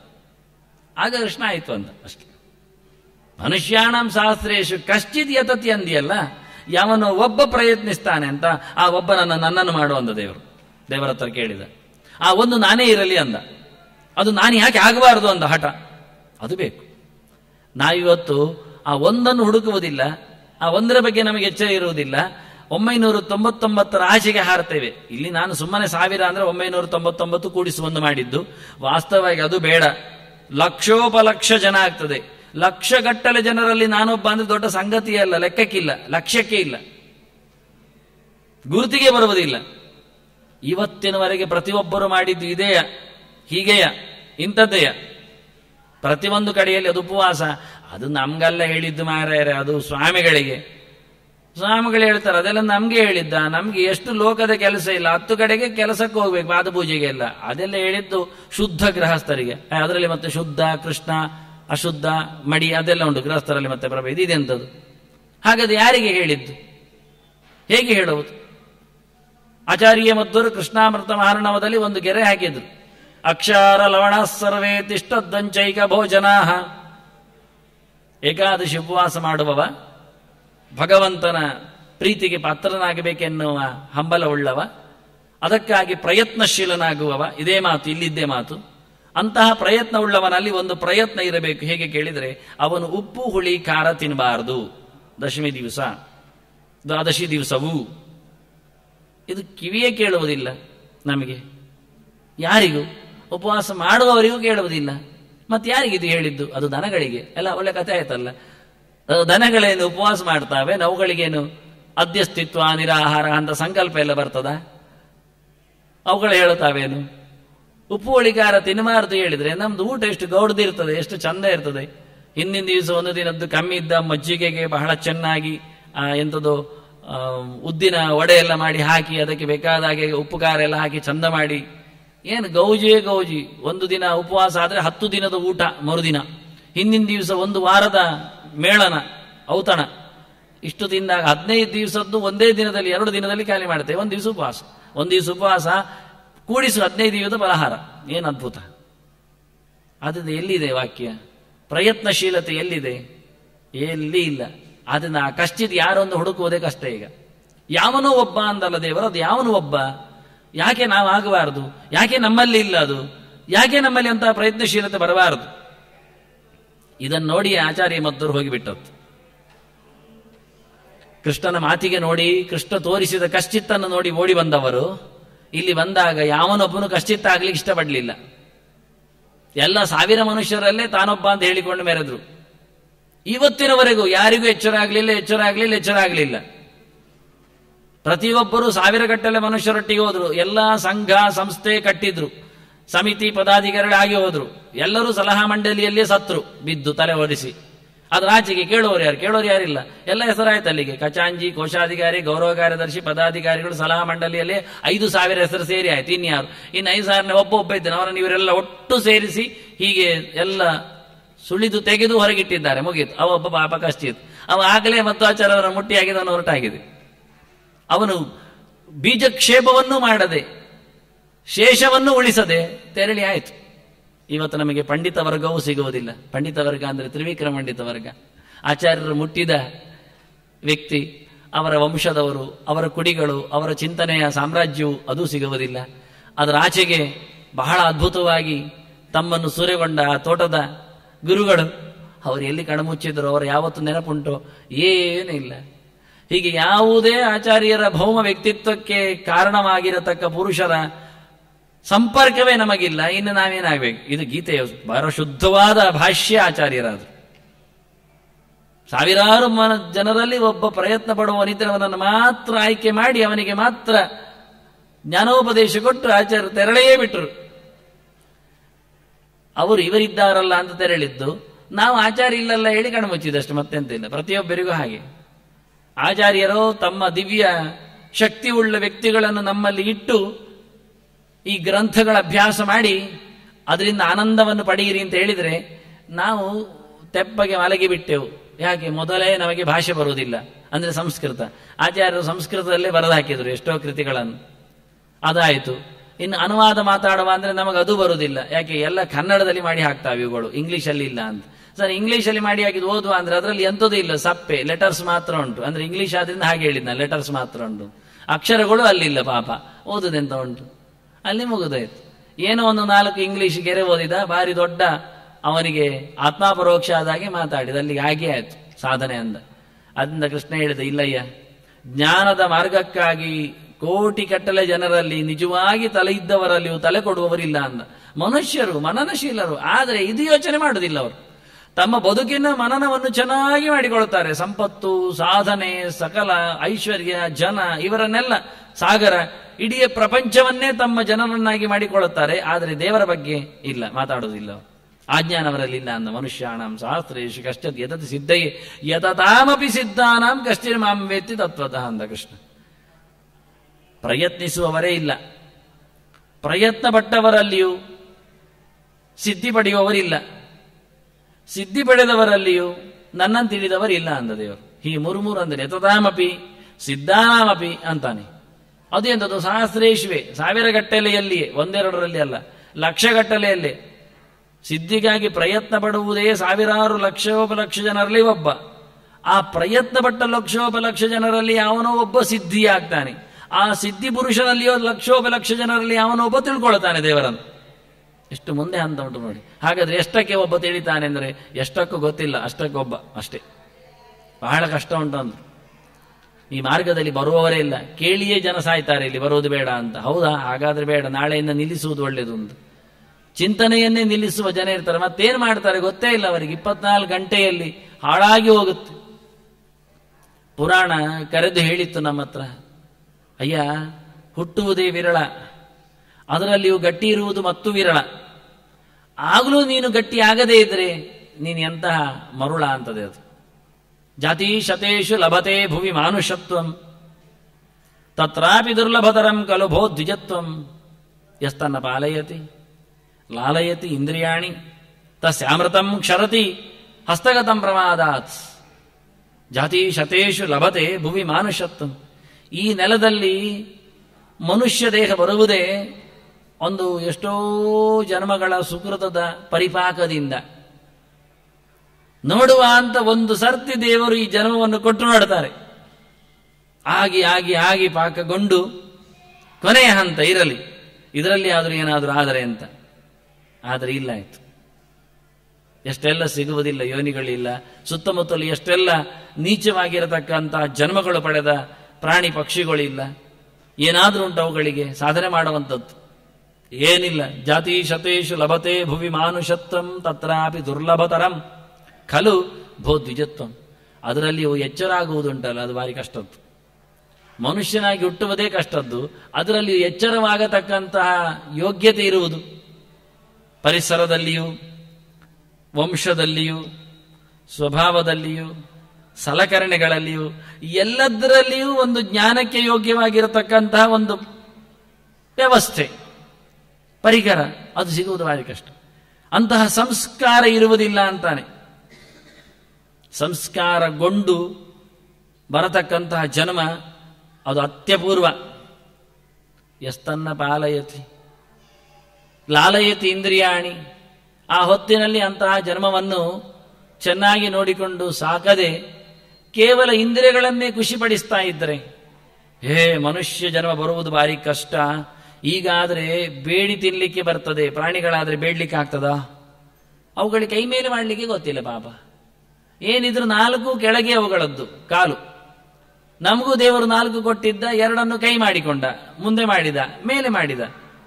ಆಗ ಕೃಷ್ಣ ಆಯ್ತು ಅಂದ ಅಷ್ಟೇ ಮನುಷ್ಯಾಣಂ ಶಾಸ್ತ್ರೇಶು ಕಶ್ಚಿತ್ ಯತತಿ ಅಂದಿಯಲ್ಲ ಯಾವನು ಒಬ್ಬ ಪ್ರಯತ್ನಿಸ್ತಾನೆ ಅಂತ ಆ ಒಬ್ಬನನ್ನ ನನ್ನನ್ನು ಮಾಡು ಅಂದ ದೇವರು ದೇವರ ಹತ್ರ ಕೇಳಿದ ಆ ಒಂದು ನಾನೇ ಇರಲಿ ಅಂದ ಅದು ನಾನು ಯಾಕೆ ಆಗಬಾರದು ಅಂದ ಹಠ ಅದು ಬೇಕು ನಾವಿವತ್ತು ಆ ಒಂದನ್ನು ಹುಡುಕುವುದಿಲ್ಲ ಆ ಒಂದರ ಬಗ್ಗೆ ನಮಗೆ ಎಚ್ಚರ ಇರುವುದಿಲ್ಲ ಒಂಬೈನೂರ ತೊಂಬತ್ತೊಂಬತ್ತರ ಆಚೆಗೆ ಹಾರ್ತೇವೆ ಇಲ್ಲಿ ನಾನು ಸುಮ್ಮನೆ ಸಾವಿರ ಅಂದ್ರೆ ಒಂಬೈನೂರ ತೊಂಬತ್ತೊಂಬತ್ತು ಕೂಡಿಸಿ ಒಂದು ಮಾಡಿದ್ದು ವಾಸ್ತವವಾಗಿ ಅದು ಬೇಡ ಲಕ್ಷೋಪಲಕ್ಷ ಜನ ಆಗ್ತದೆ ಲಕ್ಷಗಟ್ಟಲೆ ಜನರಲ್ಲಿ ನಾನೊಬ್ಬ ಅಂದ್ರೆ ದೊಡ್ಡ ಸಂಗತಿಯೇ ಅಲ್ಲ ಲೆಕ್ಕಕ್ಕಿಲ್ಲ ಲಕ್ಷ್ಯಕ್ಕೆ ಇಲ್ಲ ಗುರುತಿಗೆ ಬರುವುದಿಲ್ಲ ಇವತ್ತಿನವರೆಗೆ ಪ್ರತಿಯೊಬ್ಬರು ಮಾಡಿದ್ದು ಇದೆಯ ಹೀಗೆಯ ಇಂಥದ್ದೆಯ ಪ್ರತಿಯೊಂದು ಕಡೆಯಲ್ಲಿ ಅದು ಉಪವಾಸ ಅದು ನಮ್ಗೆಲ್ಲ ಹೇಳಿದ್ದು ಮಾರಾಯರೆ ಅದು ಸ್ವಾಮಿಗಳಿಗೆ ಸ್ವಾಮಿಗಳು ಹೇಳ್ತಾರೆ ಅದೆಲ್ಲ ನಮ್ಗೆ ಹೇಳಿದ್ದ ನಮ್ಗೆ ಎಷ್ಟು ಲೋಕದ ಕೆಲಸ ಇಲ್ಲ ಹತ್ತು ಕಡೆಗೆ ಕೆಲಸಕ್ಕೆ ಹೋಗ್ಬೇಕು ಪಾದ ಪೂಜೆಗೆ ಎಲ್ಲ ಅದೆಲ್ಲ ಹೇಳಿದ್ದು ಶುದ್ಧ ಗೃಹಸ್ಥರಿಗೆ ಅದರಲ್ಲಿ ಮತ್ತೆ ಶುದ್ಧ ಕೃಷ್ಣ ಅಶುದ್ಧ ಮಡಿ ಅದೆಲ್ಲ ಉಂಟು ಗೃಹಸ್ಥರಲ್ಲಿ ಮತ್ತೆ ಪ್ರಭೇದ ಇದೆಂಥದ್ದು ಹಾಗಾದ್ರೆ ಯಾರಿಗೆ ಹೇಳಿದ್ದು ಹೇಗೆ ಹೇಳುವುದು ಆಚಾರ್ಯ ಮದ್ದೂರು ಕೃಷ್ಣಾಮೃತ ಮಹಾರ್ಣವದಲ್ಲಿ ಒಂದು ಗೆರೆ ಹಾಕಿದ್ರು ಅಕ್ಷಾರ ಲವಣ ಸರ್ವೇ ತಿಷ್ಟದ್ದಂಚೈಕ ಭೋಜನಾ ಏಕಾದಶಿ ಉಪವಾಸ ಮಾಡುವವ ಭಗವಂತನ ಪ್ರೀತಿಗೆ ಪಾತ್ರನಾಗಬೇಕೆನ್ನುವ ಹಂಬಲವುಳ್ಳವ ಅದಕ್ಕಾಗಿ ಪ್ರಯತ್ನಶೀಲನಾಗುವವ ಇದೇ ಮಾತು ಇಲ್ಲಿದ್ದೇ ಮಾತು ಅಂತಹ ಪ್ರಯತ್ನ ಉಳ್ಳವನಲ್ಲಿ ಒಂದು ಪ್ರಯತ್ನ ಇರಬೇಕು ಹೇಗೆ ಕೇಳಿದರೆ ಅವನು ಉಪ್ಪು ಹುಳಿ ಖಾರ ತಿನ್ನಬಾರದು ದಶಮಿ ದಿವಸ ದ್ವಾದಶಿ ದಿವಸವೂ ಇದು ಕಿವಿಯೇ ಕೇಳುವುದಿಲ್ಲ ನಮಗೆ ಯಾರಿಗೂ ಉಪವಾಸ ಮಾಡುವವರಿಗೂ ಕೇಳುವುದಿಲ್ಲ ಮತ್ತೆ ಯಾರಿಗಿದು ಹೇಳಿದ್ದು ಅದು ದನಗಳಿಗೆ ಎಲ್ಲ ಒಳ್ಳೆ ಕಥೆ ಆಯ್ತಲ್ಲ ಅದು ದನಗಳೇನು ಉಪವಾಸ ಮಾಡ್ತಾವೆ ಅವುಗಳಿಗೇನು ಅಧ್ಯಸ್ತಿತ್ವ ನಿರಾಹಾರ ಅಂತ ಸಂಕಲ್ಪ ಎಲ್ಲ ಬರ್ತದ ಅವುಗಳು ಹೇಳುತ್ತಾವೇನು ಉಪ್ಪು ಒಳಿಗಾರ ತಿನ್ನಬಾರದು ಹೇಳಿದ್ರೆ ನಮ್ದು ಊಟ ಎಷ್ಟು ಗೌಡದಿರ್ತದೆ ಎಷ್ಟು ಚಂದ ಇರ್ತದೆ ಹಿಂದಿನ ದಿವಸ ಒಂದು ದಿನದ್ದು ಕಮ್ಮಿ ಇದ್ದ ಮಜ್ಜಿಗೆಗೆ ಬಹಳ ಚೆನ್ನಾಗಿ ಆ, ಎಂಥದ್ದು ಆ, ಉದ್ದಿನ ವಡೆ ಎಲ್ಲ ಮಾಡಿ ಹಾಕಿ ಅದಕ್ಕೆ ಬೇಕಾದ ಹಾಗೆ ಉಪ್ಪು ಖಾರ ಎಲ್ಲ ಹಾಕಿ ಚಂದ ಮಾಡಿ ಏನು ಗೌಜಿಯೇ ಗೌಜಿ ಒಂದು ದಿನ ಉಪವಾಸ ಆದ್ರೆ ಹತ್ತು ದಿನದ ಊಟ ಮರುದಿನ ಹಿಂದಿನ ದಿವಸ ಒಂದು ವಾರದ ಮೇಳನ ಔತಣ ಇಷ್ಟು ತಿಂದಾಗ ಹದಿನೈದು ದಿವಸದ್ದು ಒಂದೇ ದಿನದಲ್ಲಿ ಎರಡು ದಿನದಲ್ಲಿ ಖಾಲಿ ಮಾಡ್ತೇವೆ ಒಂದು ದಿವಸ ಉಪವಾಸ ಒಂದು ದಿವಸ ಉಪವಾಸ ಕೂಡಿಸು ಹದಿನೈದು ದಿವಸದ ಫಲಹಾರ ಏನು ಅದ್ಭುತ ಅದರಿಂದ ಎಲ್ಲಿದೆ ವಾಕ್ಯ ಪ್ರಯತ್ನಶೀಲತೆ ಎಲ್ಲಿದೆ ಎಲ್ಲಿ ಇಲ್ಲ ಅದನ್ನ ಕಷ್ಟಿದ್ ಯಾರೊಂದು ಹುಡುಕುವುದೇ ಕಷ್ಟ ಈಗ ಯಾವನೋ ಒಬ್ಬ ಅಂದಲ್ಲ ದೇವರು ಅದು ಯಾವನು ಒಬ್ಬ ಯಾಕೆ ನಾವು ಆಗಬಾರದು ಯಾಕೆ ನಮ್ಮಲ್ಲಿ ಇಲ್ಲ ಅದು ಯಾಕೆ ನಮ್ಮಲ್ಲಿ ಅಂತ ಪ್ರಯತ್ನಶೀಲತೆ ಬರಬಾರದು ಇದನ್ನು ನೋಡಿ ಆಚಾರ್ಯ ಮದ್ದೂರು ಹೋಗಿಬಿಟ್ಟದ್ದು ಕೃಷ್ಣನ ಮಾತಿಗೆ ನೋಡಿ ಕೃಷ್ಣ ತೋರಿಸಿದ ಕಶ್ಚಿತ್ತನ್ನು ನೋಡಿ ಓಡಿ ಬಂದವರು ಇಲ್ಲಿ ಬಂದಾಗ ಯಾವನೊಬ್ಬನು ಕಶ್ಚಿತ್ತ ಆಗ್ಲಿಕ್ಕೆ ಇಷ್ಟಪಡಲಿಲ್ಲ ಎಲ್ಲ ಸಾವಿರ ಮನುಷ್ಯರಲ್ಲೇ ತಾನೊಬ್ಬ ಅಂತ ಹೇಳಿಕೊಂಡು ಮೆರೆದ್ರು ಇವತ್ತಿನವರೆಗೂ ಯಾರಿಗೂ ಎಚ್ಚರ ಆಗಲಿಲ್ಲ ಎಚ್ಚರ ಆಗಲಿಲ್ಲ ಎಚ್ಚರ ಆಗಲಿಲ್ಲ ಪ್ರತಿಯೊಬ್ಬರು ಸಾವಿರ ಗಟ್ಟಲೆ ಮನುಷ್ಯರೊಟ್ಟಿಗೆ ಹೋದ್ರು ಎಲ್ಲ ಸಂಘ ಸಂಸ್ಥೆ ಕಟ್ಟಿದ್ರು ಸಮಿತಿ ಪದಾಧಿಕಾರಿಗಳಾಗಿ ಹೋದ್ರು ಎಲ್ಲರೂ ಸಲಹಾ ಮಂಡಳಿಯಲ್ಲೇ ಸತ್ರು ಬಿದ್ದು ತಲೆ ಒಡಿಸಿ ಅದ್ರ ಆಚೆಗೆ ಕೇಳೋರು ಯಾರು ಕೇಳೋರು ಯಾರಿಲ್ಲ ಎಲ್ಲ ಹೆಸರಾಯ್ತು ಅಲ್ಲಿಗೆ ಖಚಾಂಜಿ ಕೋಶಾಧಿಕಾರಿ ಗೌರವ ಕಾರ್ಯದರ್ಶಿ ಪದಾಧಿಕಾರಿಗಳು ಸಲಹಾ ಮಂಡಳಿಯಲ್ಲಿ ಐದು ಸಾವಿರ ಹೆಸರು ಸೇರಿ ಆಯ್ತು ಇನ್ಯಾರು ಇನ್ನು ಐದು ಸಾವಿರನೇ ಒಬ್ಬ ಒಬ್ಬ ಇದ್ದಾನೆ ಅವರನ್ನು ಇವರೆಲ್ಲ ಒಟ್ಟು ಸೇರಿಸಿ ಹೀಗೆ ಎಲ್ಲ ಸುಳಿದು ತೆಗೆದು ಹೊರಗಿಟ್ಟಿದ್ದಾರೆ ಮುಗೀತು ಅವ ಒಬ್ಬ ಪಾಪ ಕಷ್ಟಿತ್ತು ಅವ ಆಗಲೇ ಮತ್ತು ಆಚಾರ್ಯರ ಮುಟ್ಟಿ ಆಗಿದವನು ಹೊರಟಾಗಿದೆ ಅವನು ಬೀಜಕ್ಷೇಪವನ್ನು ಮಾಡದೆ ಶೇಷವನ್ನು ಉಳಿಸದೆ ತೆರಳಿ ಆಯಿತು ಇವತ್ತು ನಮಗೆ ಪಂಡಿತ ವರ್ಗವೂ ಸಿಗುವುದಿಲ್ಲ ಪಂಡಿತ ವರ್ಗ ಅಂದರೆ ತ್ರಿವಿಕ್ರಮ ಪಂಡಿತ ವರ್ಗ ಆಚಾರ್ಯರು ಮುಟ್ಟಿದ ವ್ಯಕ್ತಿ ಅವರ ವಂಶದವರು ಅವರ ಕುಡಿಗಳು ಅವರ ಚಿಂತನೆಯ ಸಾಮ್ರಾಜ್ಯವು ಅದು ಸಿಗುವುದಿಲ್ಲ ಅದರ ಆಚೆಗೆ ಬಹಳ ಅದ್ಭುತವಾಗಿ ತಮ್ಮನ್ನು ಸೂರೆಗೊಂಡ ಆ ತೋಟದ ಗುರುಗಳು ಅವರು ಎಲ್ಲಿ ಕಣ್ಮುಚ್ಚಿದ್ರು ಅವರು ಯಾವತ್ತು ನೆನಪುಂಟೋ ಏನೂ ಇಲ್ಲ ಹೀಗೆ ಯಾವುದೇ ಆಚಾರ್ಯರ ಭೌಮ ವ್ಯಕ್ತಿತ್ವಕ್ಕೆ ಕಾರಣವಾಗಿರತಕ್ಕ ಪುರುಷರ ಸಂಪರ್ಕವೇ ನಮಗಿಲ್ಲ ಇನ್ನು ನಾವೇನಾಗಬೇಕು ಇದು ಗೀತೆಯ ಬಹಳ ಶುದ್ಧವಾದ ಭಾಷ್ಯ ಆಚಾರ್ಯರಾದ್ರು ಸಾವಿರಾರು ಮನ ಜನರಲ್ಲಿ ಒಬ್ಬ ಪ್ರಯತ್ನ ಪಡುವನಿದ್ದವನನ್ನು ಮಾತ್ರ ಆಯ್ಕೆ ಮಾಡಿ ಅವನಿಗೆ ಮಾತ್ರ ಜ್ಞಾನೋಪದೇಶ ಕೊಟ್ಟು ಆಚಾರ್ಯ ತೆರಳೆಯೇ ಬಿಟ್ಟರು ಅವರು ಇವರಿದ್ದಾರಲ್ಲ ಅಂತ ತೆರಳಿದ್ದು ನಾವು ಆಚಾರ್ಯ ಇಲ್ಲಲ್ಲ ಹೇಳಿ ಕಣ್ಮುಚ್ಚಿದಷ್ಟು ಮತ್ತೆಂತ ಇಲ್ಲ ಪ್ರತಿಯೊಬ್ಬರಿಗೂ ಹಾಗೆ ಆಚಾರ್ಯರು ತಮ್ಮ ದಿವ್ಯ ಶಕ್ತಿ ಉಳ್ಳ ವ್ಯಕ್ತಿಗಳನ್ನು ನಮ್ಮಲ್ಲಿ ಇಟ್ಟು ಈ ಗ್ರಂಥಗಳ ಅಭ್ಯಾಸ ಮಾಡಿ ಅದರಿಂದ ಆನಂದವನ್ನು ಪಡೆಯಿರಿ ಅಂತ ಹೇಳಿದರೆ ನಾವು ತೆಪ್ಪಗೆ ಮಲಗಿ ಬಿಟ್ಟೆವು ಯಾಕೆ ಮೊದಲೇ ನಮಗೆ ಭಾಷೆ ಬರುವುದಿಲ್ಲ ಅಂದ್ರೆ ಸಂಸ್ಕೃತ ಆಚಾರ್ಯರು ಸಂಸ್ಕೃತದಲ್ಲೇ ಬರೆದು ಹಾಕಿದ್ರು ಎಷ್ಟೋ ಕೃತಿಗಳನ್ನು ಅದಾಯಿತು ಇನ್ನು ಅನುವಾದ ಮಾತಾಡುವ ಅಂದ್ರೆ ನಮಗೆ ಅದು ಬರುವುದಿಲ್ಲ ಯಾಕೆ ಎಲ್ಲ ಕನ್ನಡದಲ್ಲಿ ಮಾಡಿ ಹಾಕ್ತಾವೆ ಇವುಗಳು ಇಂಗ್ಲಿಷಲ್ಲಿ ಇಲ್ಲ ಅಂತ ಸರ್ ಇಂಗ್ಲಿಷಲ್ಲಿ ಮಾಡಿ ಹಾಕಿದ್ದು ಓದುವ ಅಂದ್ರೆ ಅದರಲ್ಲಿ ಎಂಥದೂ ಇಲ್ಲ ಸಪ್ಪೆ ಲೆಟರ್ಸ್ ಮಾತ್ರ ಉಂಟು ಅಂದ್ರೆ ಇಂಗ್ಲಿಷ್ ಆದ್ರಿಂದ ಹಾಗೆ ಹೇಳಿದ್ನ ಲೆಟರ್ಸ್ ಮಾತ್ರ ಉಂಟು ಅಕ್ಷರಗಳು ಅಲ್ಲಿಲ್ಲ ಪಾಪ ಓದುದೆಂತ ಉಂಟು ಅಲ್ಲಿ ಮುಗಿದೋಯ್ತು ಏನೋ ಒಂದು ನಾಲ್ಕು ಇಂಗ್ಲಿಷ್ ಗೆರೆ ಓದಿದ ಭಾರಿ ದೊಡ್ಡ ಅವನಿಗೆ ಆತ್ಮಾಪರೋಕ್ಷ ಆದಾಗೆ ಮಾತಾಡಿದ ಅಲ್ಲಿಗೆ ಹಾಗೆ ಆಯ್ತು ಸಾಧನೆ ಅಂದ ಅದರಿಂದ ಕೃಷ್ಣ ಹೇಳಿದ ಇಲ್ಲಯ್ಯ ಜ್ಞಾನದ ಮಾರ್ಗಕ್ಕಾಗಿ ಕೋಟಿ ಕಟ್ಟಲೆ ಜನರಲ್ಲಿ ನಿಜವಾಗಿ ತಲೆ ಇದ್ದವರಲ್ಲಿಯೂ ತಲೆ ಕೊಡುವವರಿಲ್ಲ ಅಂದ ಮನುಷ್ಯರು ಮನನಶೀಲರು ಆದರೆ ಇದು ಯೋಚನೆ ಮಾಡುವುದಿಲ್ಲ ಅವರು ತಮ್ಮ ಬದುಕಿನ ಮನನವನ್ನು ಚೆನ್ನಾಗಿ ಮಾಡಿಕೊಳ್ತಾರೆ ಸಂಪತ್ತು ಸಾಧನೆ ಸಕಲ ಐಶ್ವರ್ಯ ಜನ ಇವರನ್ನೆಲ್ಲ ಸಾಗರ ಇಡೀ ಪ್ರಪಂಚವನ್ನೇ ತಮ್ಮ ಜನರನ್ನಾಗಿ ಮಾಡಿಕೊಳ್ಳುತ್ತಾರೆ ಆದರೆ ದೇವರ ಬಗ್ಗೆ ಇಲ್ಲ ಮಾತಾಡುವುದಿಲ್ಲ ಅವರು. ಆ ಜ್ಞಾನ ಅವರಲ್ಲಿ ಇಲ್ಲ ಅಂದ ಮನುಷ್ಯಾಣಂ ಶಾಸ್ತ್ರೇಶು ಕಷ್ಟ ಯತತಿ ಸಿದ್ಧಯೇ ಯತತಾಮಪಿ ಸಿದ್ಧಾನಾಂ ಕಶ್ಚಿರ್ ಮಾಂ ವೇತ್ತಿ ತತ್ವತಃ ಅಂದ ಕೃಷ್ಣ ಪ್ರಯತ್ನಿಸುವವರೇ ಇಲ್ಲ ಪ್ರಯತ್ನ ಪಟ್ಟವರಲ್ಲಿಯೂ ಸಿದ್ಧಿ ಪಡೆಯುವವರಿಲ್ಲ ಸಿದ್ಧಿ ಪಡೆದವರಲ್ಲಿಯೂ ನನ್ನನ್ನು ತಿಳಿದವರಿಲ್ಲ ಅಂದ ದೇವರು ಹೀ ಮುರುಮುರು ಅಂದರೆ ಯತತಾಮಪಿ ಸಿದ್ಧಾನಾಮಪಿ ಅಂತಾನೆ ಅದು ಎಂಥದ್ದು ಸಹಸ್ರೇಶ್ವೇ ಸಾವಿರ ಗಟ್ಟಲೆಯಲ್ಲಿಯೇ ಒಂದೆರಡರಲ್ಲಿ ಅಲ್ಲ ಲಕ್ಷಗಟ್ಟಲೆಯಲ್ಲೇ ಸಿದ್ಧಿಗಾಗಿ ಪ್ರಯತ್ನ ಪಡುವುದೇ ಸಾವಿರಾರು ಲಕ್ಷೋಪಲಕ್ಷ ಜನರಲ್ಲಿ ಒಬ್ಬ ಆ ಪ್ರಯತ್ನ ಪಟ್ಟ ಲಕ್ಷೋಪಲಕ್ಷ ಜನರಲ್ಲಿ ಯಾವನೋ ಒಬ್ಬ ಸಿದ್ಧಿಯಾಗ್ತಾನೆ ಆ ಸಿದ್ಧಿ ಪುರುಷನಲ್ಲಿಯೋ ಲಕ್ಷೋಪಲಕ್ಷ ಜನರಲ್ಲಿ ಯಾವನೋ ಒಬ್ಬ ತಿಳ್ಕೊಳ್ತಾನೆ ದೇವರನ್ನು ಎಷ್ಟು ಮುಂದೆ ಹಂತ ಉಂಟು ನೋಡಿ ಹಾಗಾದ್ರೆ ಎಷ್ಟಕ್ಕೆ ಒಬ್ಬ ತಿಳಿತಾನೆ ಅಂದ್ರೆ ಎಷ್ಟಕ್ಕೂ ಗೊತ್ತಿಲ್ಲ ಅಷ್ಟಕ್ಕೆ ಒಬ್ಬ ಅಷ್ಟೇ ಬಹಳ ಕಷ್ಟ ಉಂಟು ಅಂದ್ರು ಈ ಮಾರ್ಗದಲ್ಲಿ ಬರುವವರೇ ಇಲ್ಲ ಕೇಳಿಯೇ ಜನ ಸಾಯ್ತಾರೆ ಇಲ್ಲಿ ಬರೋದು ಬೇಡ ಅಂತ ಹೌದಾ ಹಾಗಾದ್ರೆ ಬೇಡ ನಾಳೆಯಿಂದ ನಿಲ್ಲಿಸುವುದು ಒಳ್ಳೇದು ಅಂತ ಚಿಂತನೆಯನ್ನೇ ನಿಲ್ಲಿಸುವ ಜನ ಇರ್ತಾರೆ ಮತ್ತೇನು ಮಾಡ್ತಾರೆ ಗೊತ್ತೇ ಇಲ್ಲ ಅವರಿಗೆ ಇಪ್ಪತ್ನಾಲ್ಕು ಗಂಟೆಯಲ್ಲಿ ಹಾಳಾಗಿ ಹೋಗುತ್ತೆ ಪುರಾಣ ಕರೆದು ಹೇಳಿತ್ತು ನಮ್ಮ ಹತ್ರ ಅಯ್ಯ ಹುಟ್ಟುವುದೇ ವಿರಳ ಅದರಲ್ಲಿಯೂ ಗಟ್ಟಿ ಇರುವುದು ಮತ್ತು ವಿರಳ ಆಗಲೂ ನೀನು ಗಟ್ಟಿ ಆಗದೇ ಇದ್ರೆ ನೀನು ಎಂತಹ ಮರುಳ ಅಂತದೆ ಅದು ಜಾತಿ ಶತೇಶು ಲಭತೆ ಭುವಿ ಮಾನುಷತ್ವಂ ತತ್ರಾಪಿ ದುರ್ಲಭತರಂ ಖಲು ಭೋ ದ್ವಿಜತ್ವಂ ಯಸ್ತನ್ನ ಪಾಲಯತಿ ಲಾಲಯತಿ ಇಂದ್ರಿಯಾಣಿ ತಸ್ಯಾಮೃತಂ ಕ್ಷರತಿ ಹಸ್ತಗತಂ ಪ್ರಮಾದಾತ್ ಜಾತಿ ಶತೇಶು ಲಭತೆ ಭುವಿ ಮಾನುಷತ್ವಂ ಈ ನೆಲದಲ್ಲಿ ಮನುಷ್ಯ ದೇಹ ಬರುವುದೇ ಒಂದು ಎಷ್ಟೋ ಜನ್ಮಗಳ ಸುಕೃತದ ಪರಿಪಾಕದಿಂದ ನೋಡುವ ಅಂತ ಒಂದು ಸರ್ತಿ ದೇವರು ಈ ಜನ್ಮವನ್ನು ಕೊಟ್ಟು ನೋಡ್ತಾರೆ ಆಗಿ ಆಗಿ ಆಗಿ ಪಾಕಗೊಂಡು ಕೊನೆಯ ಹಂತ ಇರಲಿ ಇದರಲ್ಲಿ ಆದರೂ ಏನಾದರೂ ಆದರೆ ಅಂತ ಆದರೆ ಇಲ್ಲ ಆಯ್ತು ಎಷ್ಟೆಲ್ಲ ಸಿಗುವುದಿಲ್ಲ ಯೋನಿಗಳಿಲ್ಲ ಸುತ್ತಮುತ್ತಲು ಎಷ್ಟೆಲ್ಲ ನೀಚವಾಗಿರತಕ್ಕಂತಹ ಜನ್ಮಗಳು ಪಡೆದ ಪ್ರಾಣಿ ಪಕ್ಷಿಗಳಿಲ್ಲ ಏನಾದರೂ ಉಂಟು ಅವುಗಳಿಗೆ ಸಾಧನೆ ಮಾಡುವಂಥದ್ದು ಏನಿಲ್ಲ ಜಾತಿ ಶತೇಶು ಲಭತೆ ಭುವಿ ಮಾನುಷತ್ವಂ ತತ್ರಾಪಿ ದುರ್ಲಭತರಂ ಖಲು ಭೋ ದ್ವಿಜತ್ವಂ ಅದರಲ್ಲಿಯೂ ಎಚ್ಚರ ಆಗುವುದುಂಟಲ್ಲ ಅದು ಭಾರಿ ಕಷ್ಟದ್ದು ಮನುಷ್ಯನಾಗಿ ಹುಟ್ಟುವುದೇ ಕಷ್ಟದ್ದು ಅದರಲ್ಲಿ ಎಚ್ಚರವಾಗತಕ್ಕಂತಹ ಯೋಗ್ಯತೆ ಇರುವುದು ಪರಿಸರದಲ್ಲಿಯೂ ವಂಶದಲ್ಲಿಯೂ ಸ್ವಭಾವದಲ್ಲಿಯೂ ಸಲಕರಣೆಗಳಲ್ಲಿಯೂ ಎಲ್ಲದರಲ್ಲಿಯೂ ಒಂದು ಜ್ಞಾನಕ್ಕೆ ಯೋಗ್ಯವಾಗಿರತಕ್ಕಂತಹ ಒಂದು ವ್ಯವಸ್ಥೆ ಪರಿಕರ ಅದು ಸಿಗುವುದು ಭಾರಿ ಕಷ್ಟ ಅಂತಹ ಸಂಸ್ಕಾರ ಇರುವುದಿಲ್ಲ ಅಂತಾನೆ ಸಂಸ್ಕಾರಗೊಂಡು ಬರತಕ್ಕಂತಹ ಜನ್ಮ ಅದು ಅತ್ಯಪೂರ್ವ ಎಸ್ತನ್ನ ಪಾಲಯತಿ ಲಾಲಯತಿ ಇಂದ್ರಿಯಾಣಿ ಆ ಹೊತ್ತಿನಲ್ಲಿ ಅಂತಹ ಜನ್ಮವನ್ನು ಚೆನ್ನಾಗಿ ನೋಡಿಕೊಂಡು ಸಾಕದೆ ಕೇವಲ ಇಂದ್ರಿಯಗಳನ್ನೇ ಖುಷಿಪಡಿಸ್ತಾ ಇದ್ದರೆ ಹೇ ಮನುಷ್ಯ ಜನ್ಮ ಬರುವುದು ಭಾರಿ ಕಷ್ಟ ಈಗಾದರೆ ಬೇಡಿ ತಿನ್ಲಿಕ್ಕೆ ಬರ್ತದೆ ಪ್ರಾಣಿಗಳಾದ್ರೆ ಬೇಡ್ಲಿಕ್ಕೆ ಆಗ್ತದಾ ಅವುಗಳಿಗೆ ಕೈ ಮೇಲೆ ಮಾಡಲಿಕ್ಕೆ ಗೊತ್ತಿಲ್ಲ ಪಾಪ ಏನಿದ್ರು ನಾಲ್ಕು ಕೆಳಗೆ ಅವುಗಳದ್ದು ಕಾಲು ನಮಗೂ ದೇವರು ನಾಲ್ಕು ಕೊಟ್ಟಿದ್ದ ಎರಡನ್ನು ಕೈ ಮಾಡಿಕೊಂಡ ಮುಂದೆ ಮಾಡಿದ ಮೇಲೆ ಮಾಡಿದ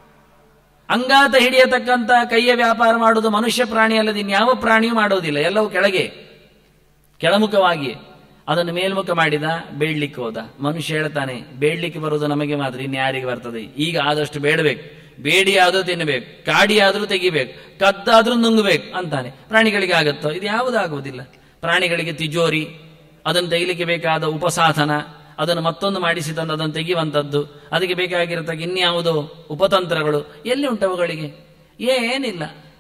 ಅಂಗಾತ ಹಿಡಿಯತಕ್ಕಂತ ಕೈಯ ವ್ಯಾಪಾರ ಮಾಡುವುದು ಮನುಷ್ಯ ಪ್ರಾಣಿ ಅಲ್ಲದೆ ಇನ್ಯಾವ ಪ್ರಾಣಿಯೂ ಮಾಡೋದಿಲ್ಲ ಎಲ್ಲವೂ ಕೆಳಗೆ ಕೆಳಮುಖವಾಗಿ ಅದನ್ನು ಮೇಲ್ಮುಖ ಮಾಡಿದ ಬೇಡ್ಲಿಕ್ಕೆ ಹೋದ ಮನುಷ್ಯ ಹೇಳ್ತಾನೆ ಬೇಡ್ಲಿಕ್ಕೆ ಬರುವುದು ನಮಗೆ ಮಾತ್ರ ಇನ್ಯಾರಿಗೆ ಬರ್ತದೆ ಈಗ ಆದಷ್ಟು ಬೇಡಬೇಕು ಬೇಡಿ ಆದ್ರೂ ತಿನ್ನಬೇಕು ಕಾಡಿ ಆದ್ರೂ ತೆಗಿಬೇಕು ಕದ್ದಾದ್ರೂ ನುಂಗಬೇಕು ಅಂತಾನೆ ಪ್ರಾಣಿಗಳಿಗೆ ಆಗತ್ತೋ ಇದು ಯಾವುದಾಗುವುದಿಲ್ಲ ಪ್ರಾಣಿಗಳಿಗೆ ತಿಜೋರಿ ಅದನ್ನು ತೆಗಿಲಿಕ್ಕೆ ಬೇಕಾದ ಉಪಸಾಧನ ಅದನ್ನು ಮತ್ತೊಂದು ಮಾಡಿಸಿ ತಂದು ಅದನ್ನು ತೆಗೆಯುವಂಥದ್ದು ಅದಕ್ಕೆ ಬೇಕಾಗಿರತಕ್ಕ ಇನ್ಯಾವುದೋ ಉಪತಂತ್ರಗಳು ಎಲ್ಲಿ ಉಂಟವುಗಳಿಗೆ ಏನಿಲ್ಲ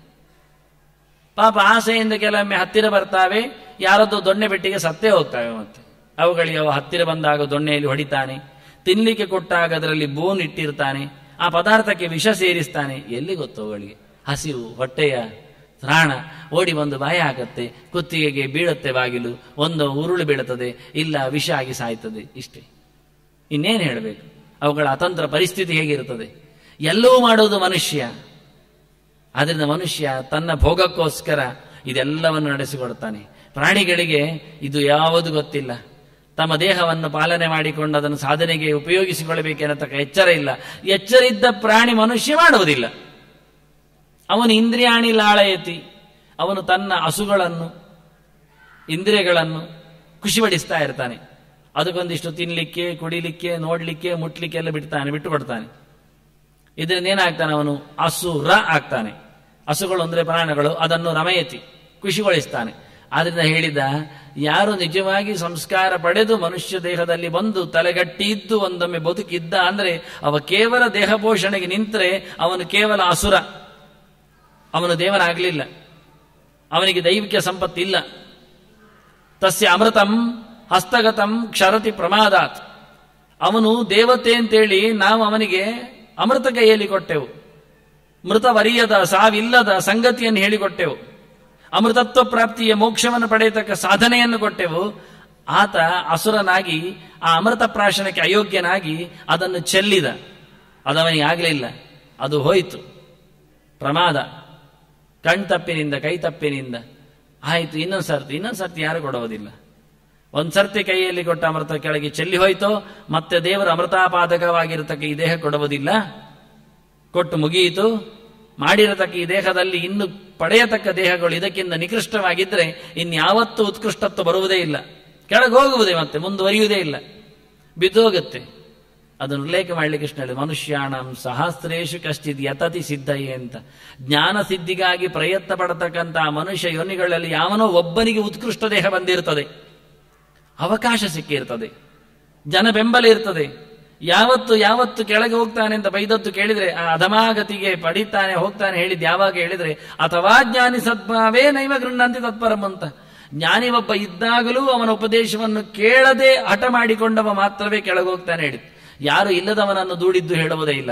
ಪಾಪ ಆಸೆಯಿಂದ ಕೆಲವೊಮ್ಮೆ ಹತ್ತಿರ ಬರ್ತಾವೆ ಯಾರದ್ದು ದೊಣ್ಣೆ ಬೆಟ್ಟಿಗೆ ಸತ್ತೇ ಹೋಗ್ತಾವೆ ಮತ್ತೆ ಅವುಗಳಿಗೆ ಅವು ಹತ್ತಿರ ಬಂದಾಗ ದೊಣ್ಣೆಯಲ್ಲಿ ಹೊಡಿತಾನೆ ತಿನ್ಲಿಕ್ಕೆ ಕೊಟ್ಟಾಗ ಅದರಲ್ಲಿ ಬೋನ್ ಇಟ್ಟಿರ್ತಾನೆ ಆ ಪದಾರ್ಥಕ್ಕೆ ವಿಷ ಸೇರಿಸ್ತಾನೆ ಎಲ್ಲಿ ಗೊತ್ತು ಅವುಗಳಿಗೆ ಹಸಿವು ಹೊಟ್ಟೆಯ ತ್ರಾಣ ಓಡಿ ಬಂದು ಬಾಯ ಹಾಕತ್ತೆ ಕುತ್ತಿಗೆಗೆ ಬೀಳುತ್ತೆ ಬಾಗಿಲು ಒಂದು ಉರುಳು ಬೀಳುತ್ತದೆ ಇಲ್ಲ ವಿಷ ಆಗಿ ಸಾಯ್ತದೆ ಇಷ್ಟೇ ಇನ್ನೇನು ಹೇಳಬೇಕು ಅವುಗಳ ಅತಂತ್ರ ಪರಿಸ್ಥಿತಿ ಹೇಗಿರುತ್ತದೆ ಎಲ್ಲವೂ ಮಾಡೋದು ಮನುಷ್ಯ ಆದ್ರಿಂದ ಮನುಷ್ಯ ತನ್ನ ಭೋಗಕ್ಕೋಸ್ಕರ ಇದೆಲ್ಲವನ್ನು ನಡೆಸಿಕೊಡ್ತಾನೆ ಪ್ರಾಣಿಗಳಿಗೆ ಇದು ಯಾವುದು ಗೊತ್ತಿಲ್ಲ ತಮ್ಮ ದೇಹವನ್ನು ಪಾಲನೆ ಮಾಡಿಕೊಂಡು ಅದನ್ನು ಸಾಧನೆಗೆ ಉಪಯೋಗಿಸಿಕೊಳ್ಳಬೇಕೆನ್ನತಕ್ಕ ಎಚ್ಚರ ಇಲ್ಲ ಎಚ್ಚರ ಇದ್ದ ಪ್ರಾಣಿ ಮನುಷ್ಯ ಮಾಡುವುದಿಲ್ಲ ಅವನು ಇಂದ್ರಿಯಾಣಿ ಲಾಳಯತಿ ಅವನು ತನ್ನ ಹಸುಗಳನ್ನು ಇಂದ್ರಿಯಗಳನ್ನು ಖುಷಿಪಡಿಸ್ತಾ ಇರ್ತಾನೆ ಅದಕ್ಕೊಂದಿಷ್ಟು ತಿನ್ಲಿಕ್ಕೆ ಕುಡಿಲಿಕ್ಕೆ ನೋಡ್ಲಿಕ್ಕೆ ಮುಟ್ಲಿಕ್ಕೆ ಎಲ್ಲ ಬಿಡ್ತಾನೆ ಬಿಟ್ಟು ಕೊಡ್ತಾನೆ ಇದರಿಂದ ಏನಾಗ್ತಾನೆ ಅವನು ಅಸುರ ಆಗ್ತಾನೆ ಹಸುಗಳು ಅಂದ್ರೆ ಪ್ರಾಣಗಳು ಅದನ್ನು ರಮಯತಿ ಖುಷಿಗೊಳಿಸ್ತಾನೆ ಆದ್ರಿಂದ ಹೇಳಿದ ಯಾರು ನಿಜವಾಗಿ ಸಂಸ್ಕಾರ ಪಡೆದು ಮನುಷ್ಯ ದೇಹದಲ್ಲಿ ಬಂದು ತಲೆಗಟ್ಟಿ ಇದ್ದು ಒಂದೊಮ್ಮೆ ಬದುಕಿದ್ದ ಅಂದ್ರೆ ಅವ ಕೇವಲ ದೇಹ ಪೋಷಣೆಗೆ ನಿಂತರೆ ಅವನು ಕೇವಲ ಅಸುರ ಅವನು ದೇವನಾಗಲಿಲ್ಲ ಅವನಿಗೆ ದೈವಿಕ ಸಂಪತ್ತಿಲ್ಲ ತಸ್ಯ ಅಮೃತಂ ಹಸ್ತಗತಂ ಕ್ಷರತಿ ಪ್ರಮಾದಾತ್ ಅವನು ದೇವತೆ ಅಂತೇಳಿ ನಾವು ಅವನಿಗೆ ಅಮೃತ ಕೈಯಲ್ಲಿ ಕೊಟ್ಟೆವು ಮೃತವರಿಯದ ಸಾವಿಲ್ಲದ ಸಂಗತಿಯನ್ನು ಹೇಳಿಕೊಟ್ಟೆವು ಅಮೃತತ್ವ ಪ್ರಾಪ್ತಿಯ ಮೋಕ್ಷವನ್ನು ಪಡೆಯತಕ್ಕ ಸಾಧನೆಯನ್ನು ಕೊಟ್ಟೆವು ಆತ ಅಸುರನಾಗಿ ಆ ಅಮೃತ ಪ್ರಾಶನಕ್ಕೆ ಅಯೋಗ್ಯನಾಗಿ ಅದನ್ನು ಚೆಲ್ಲಿದ ಅದವನಿಗೆ ಆಗಲಿಲ್ಲ ಅದು ಹೋಯಿತು ಪ್ರಮಾದ ಕಣ್ತಪ್ಪಿನಿಂದ ಕೈತಪ್ಪಿನಿಂದ ಆಯಿತು ಇನ್ನೊಂದು ಸರ್ತಿ ಇನ್ನೊಂದು ಸರ್ತಿ ಯಾರು ಕೊಡುವುದಿಲ್ಲ ಒಂದ್ ಸರ್ತಿ ಕೈಯಲ್ಲಿ ಕೊಟ್ಟ ಅಮೃತ ಕೆಳಗೆ ಚೆಲ್ಲಿ ಹೋಯ್ತೋ ಮತ್ತೆ ದೇವರ ಅಮೃತಾಪಾದಕವಾಗಿರತಕ್ಕ ಈ ದೇಹ ಕೊಡುವುದಿಲ್ಲ ಕೊಟ್ಟು ಮುಗಿಯಿತು ಮಾಡಿರತಕ್ಕ ಈ ದೇಹದಲ್ಲಿ ಇನ್ನು ಪಡೆಯತಕ್ಕ ದೇಹಗಳು ಇದಕ್ಕಿಂತ ನಿಕೃಷ್ಟವಾಗಿದ್ದರೆ ಇನ್ಯಾವತ್ತೂ ಉತ್ಕೃಷ್ಟತ್ವ ಬರುವುದೇ ಇಲ್ಲ ಕೆಳಗೆ ಹೋಗುವುದೇ ಮತ್ತೆ ಮುಂದುವರಿಯುವುದೇ ಇಲ್ಲ ಬಿದ್ದೋಗುತ್ತೆ ಅದನ್ನು ಉಲ್ಲೇಖ ಮಾಡಲಿಕ್ಕೆ ಇಷ್ಟ ಹೇಳಿದೆ ಮನುಷ್ಯಾಣಂ ಸಹಸ್ರೇಶು ಕಷ್ಟಿದ್ ಯತತಿ ಸಿದ್ಧಯೇ ಅಂತ ಜ್ಞಾನ ಸಿದ್ಧಿಗಾಗಿ ಪ್ರಯತ್ನ ಪಡತಕ್ಕಂತಹ ಮನುಷ್ಯ ಯೋನಿಗಳಲ್ಲಿ ಯಾವನೋ ಒಬ್ಬನಿಗೆ ಉತ್ಕೃಷ್ಟ ದೇಹ ಬಂದಿರ್ತದೆ ಅವಕಾಶ ಸಿಕ್ಕಿರ್ತದೆ ಜನ ಬೆಂಬಲ ಇರ್ತದೆ ಯಾವತ್ತು ಯಾವತ್ತು ಕೆಳಗೆ ಹೋಗ್ತಾನೆ ಅಂತ ಬೈದತ್ತು ಕೇಳಿದ್ರೆ ಆ ಅಧಮಾಗತಿಗೆ ಪಡಿತಾನೆ ಹೋಗ್ತಾನೆ ಹೇಳಿದ್ ಯಾವಾಗ ಹೇಳಿದ್ರೆ ಅಥವಾ ಜ್ಞಾನಿ ಸದ್ಭಾವೇ ನೈವ ಗೃಹಂತಿ ತತ್ಪರಂ ಅಂತ ಜ್ಞಾನಿ ಒಬ್ಬ ಇದ್ದಾಗಲೂ ಅವನ ಉಪದೇಶವನ್ನು ಕೇಳದೆ ಹಠ ಮಾಡಿಕೊಂಡವ ಮಾತ್ರವೇ ಕೆಳಗೆ ಹೋಗ್ತಾನೆ ಹೇಳಿದ್ ಯಾರು ಇಲ್ಲದವನನ್ನು ದೂಡಿದ್ದು ಹೇಳುವುದೇ ಇಲ್ಲ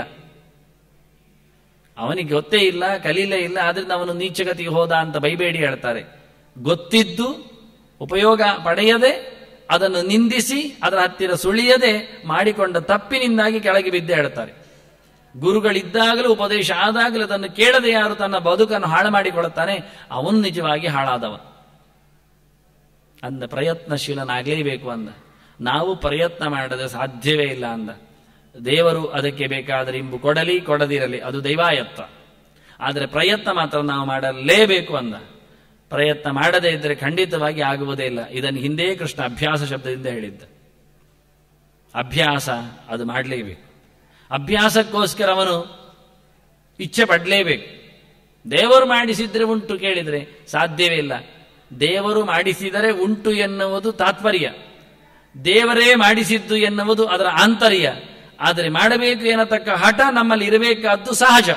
ಅವನಿಗೆ ಗೊತ್ತೇ ಇಲ್ಲ ಕಲೀಲೇ ಇಲ್ಲ ಆದ್ರಿಂದ ಅವನು ನೀಚಗತಿಗೆ ಹೋದ ಅಂತ ಬೈಬೇಡಿ ಹೇಳ್ತಾರೆ ಗೊತ್ತಿದ್ದು ಉಪಯೋಗ ಪಡೆಯದೆ ಅದನ್ನು ನಿಂದಿಸಿ ಅದರ ಹತ್ತಿರ ಸುಳಿಯದೆ ಮಾಡಿಕೊಂಡ ತಪ್ಪಿನಿಂದಾಗಿ ಕೆಳಗೆ ಬಿದ್ದೆ ಹೇಳ್ತಾರೆ ಗುರುಗಳಿದ್ದಾಗಲೂ ಉಪದೇಶ ಆದಾಗಲೂ ಅದನ್ನು ಕೇಳದೆ ಯಾರು ತನ್ನ ಬದುಕನ್ನು ಹಾಳು ಮಾಡಿಕೊಳ್ಳುತ್ತಾನೆ ಅವನು ನಿಜವಾಗಿ ಹಾಳಾದವ ಅಂದ ಪ್ರಯತ್ನಶೀಲನಾಗಲೇಬೇಕು ಅಂದ ನಾವು ಪ್ರಯತ್ನ ಮಾಡದೆ ಸಾಧ್ಯವೇ ಇಲ್ಲ ಅಂದ ದೇವರು ಅದಕ್ಕೆ ಬೇಕಾದರೆ ಇಂಬು ಕೊಡಲಿ ಕೊಡದಿರಲಿ ಅದು ದೈವಾಯತ್ವ ಆದರೆ ಪ್ರಯತ್ನ ಮಾತ್ರ ನಾವು ಮಾಡಲೇಬೇಕು ಅಂದ ಪ್ರಯತ್ನ ಮಾಡದೇ ಇದ್ದರೆ ಖಂಡಿತವಾಗಿ ಆಗುವುದೇ ಇಲ್ಲ ಇದನ್ನು ಹಿಂದೆ ಕೃಷ್ಣ ಅಭ್ಯಾಸ ಶಬ್ದದಿಂದ ಹೇಳಿದ್ದ ಅಭ್ಯಾಸ ಅದು ಮಾಡಲೇಬೇಕು ಅಭ್ಯಾಸಕ್ಕೋಸ್ಕರ ಅವನು ಇಚ್ಛೆ ಪಡಲೇಬೇಕು ದೇವರು ಮಾಡಿಸಿದ್ರೆ ಉಂಟು ಕೇಳಿದ್ರೆ ಸಾಧ್ಯವೇ ಇಲ್ಲ ದೇವರು ಮಾಡಿಸಿದರೆ ಉಂಟು ಎನ್ನುವುದು ತಾತ್ಪರ್ಯ ದೇವರೇ ಮಾಡಿಸಿದ್ದು ಎನ್ನುವುದು ಅದರ ಆಂತರ್ಯ ಆದರೆ ಮಾಡಬೇಕು ಎನ್ನತಕ್ಕ ಹಠ ನಮ್ಮಲ್ಲಿ ಇರಬೇಕಾದ್ದು ಸಹಜ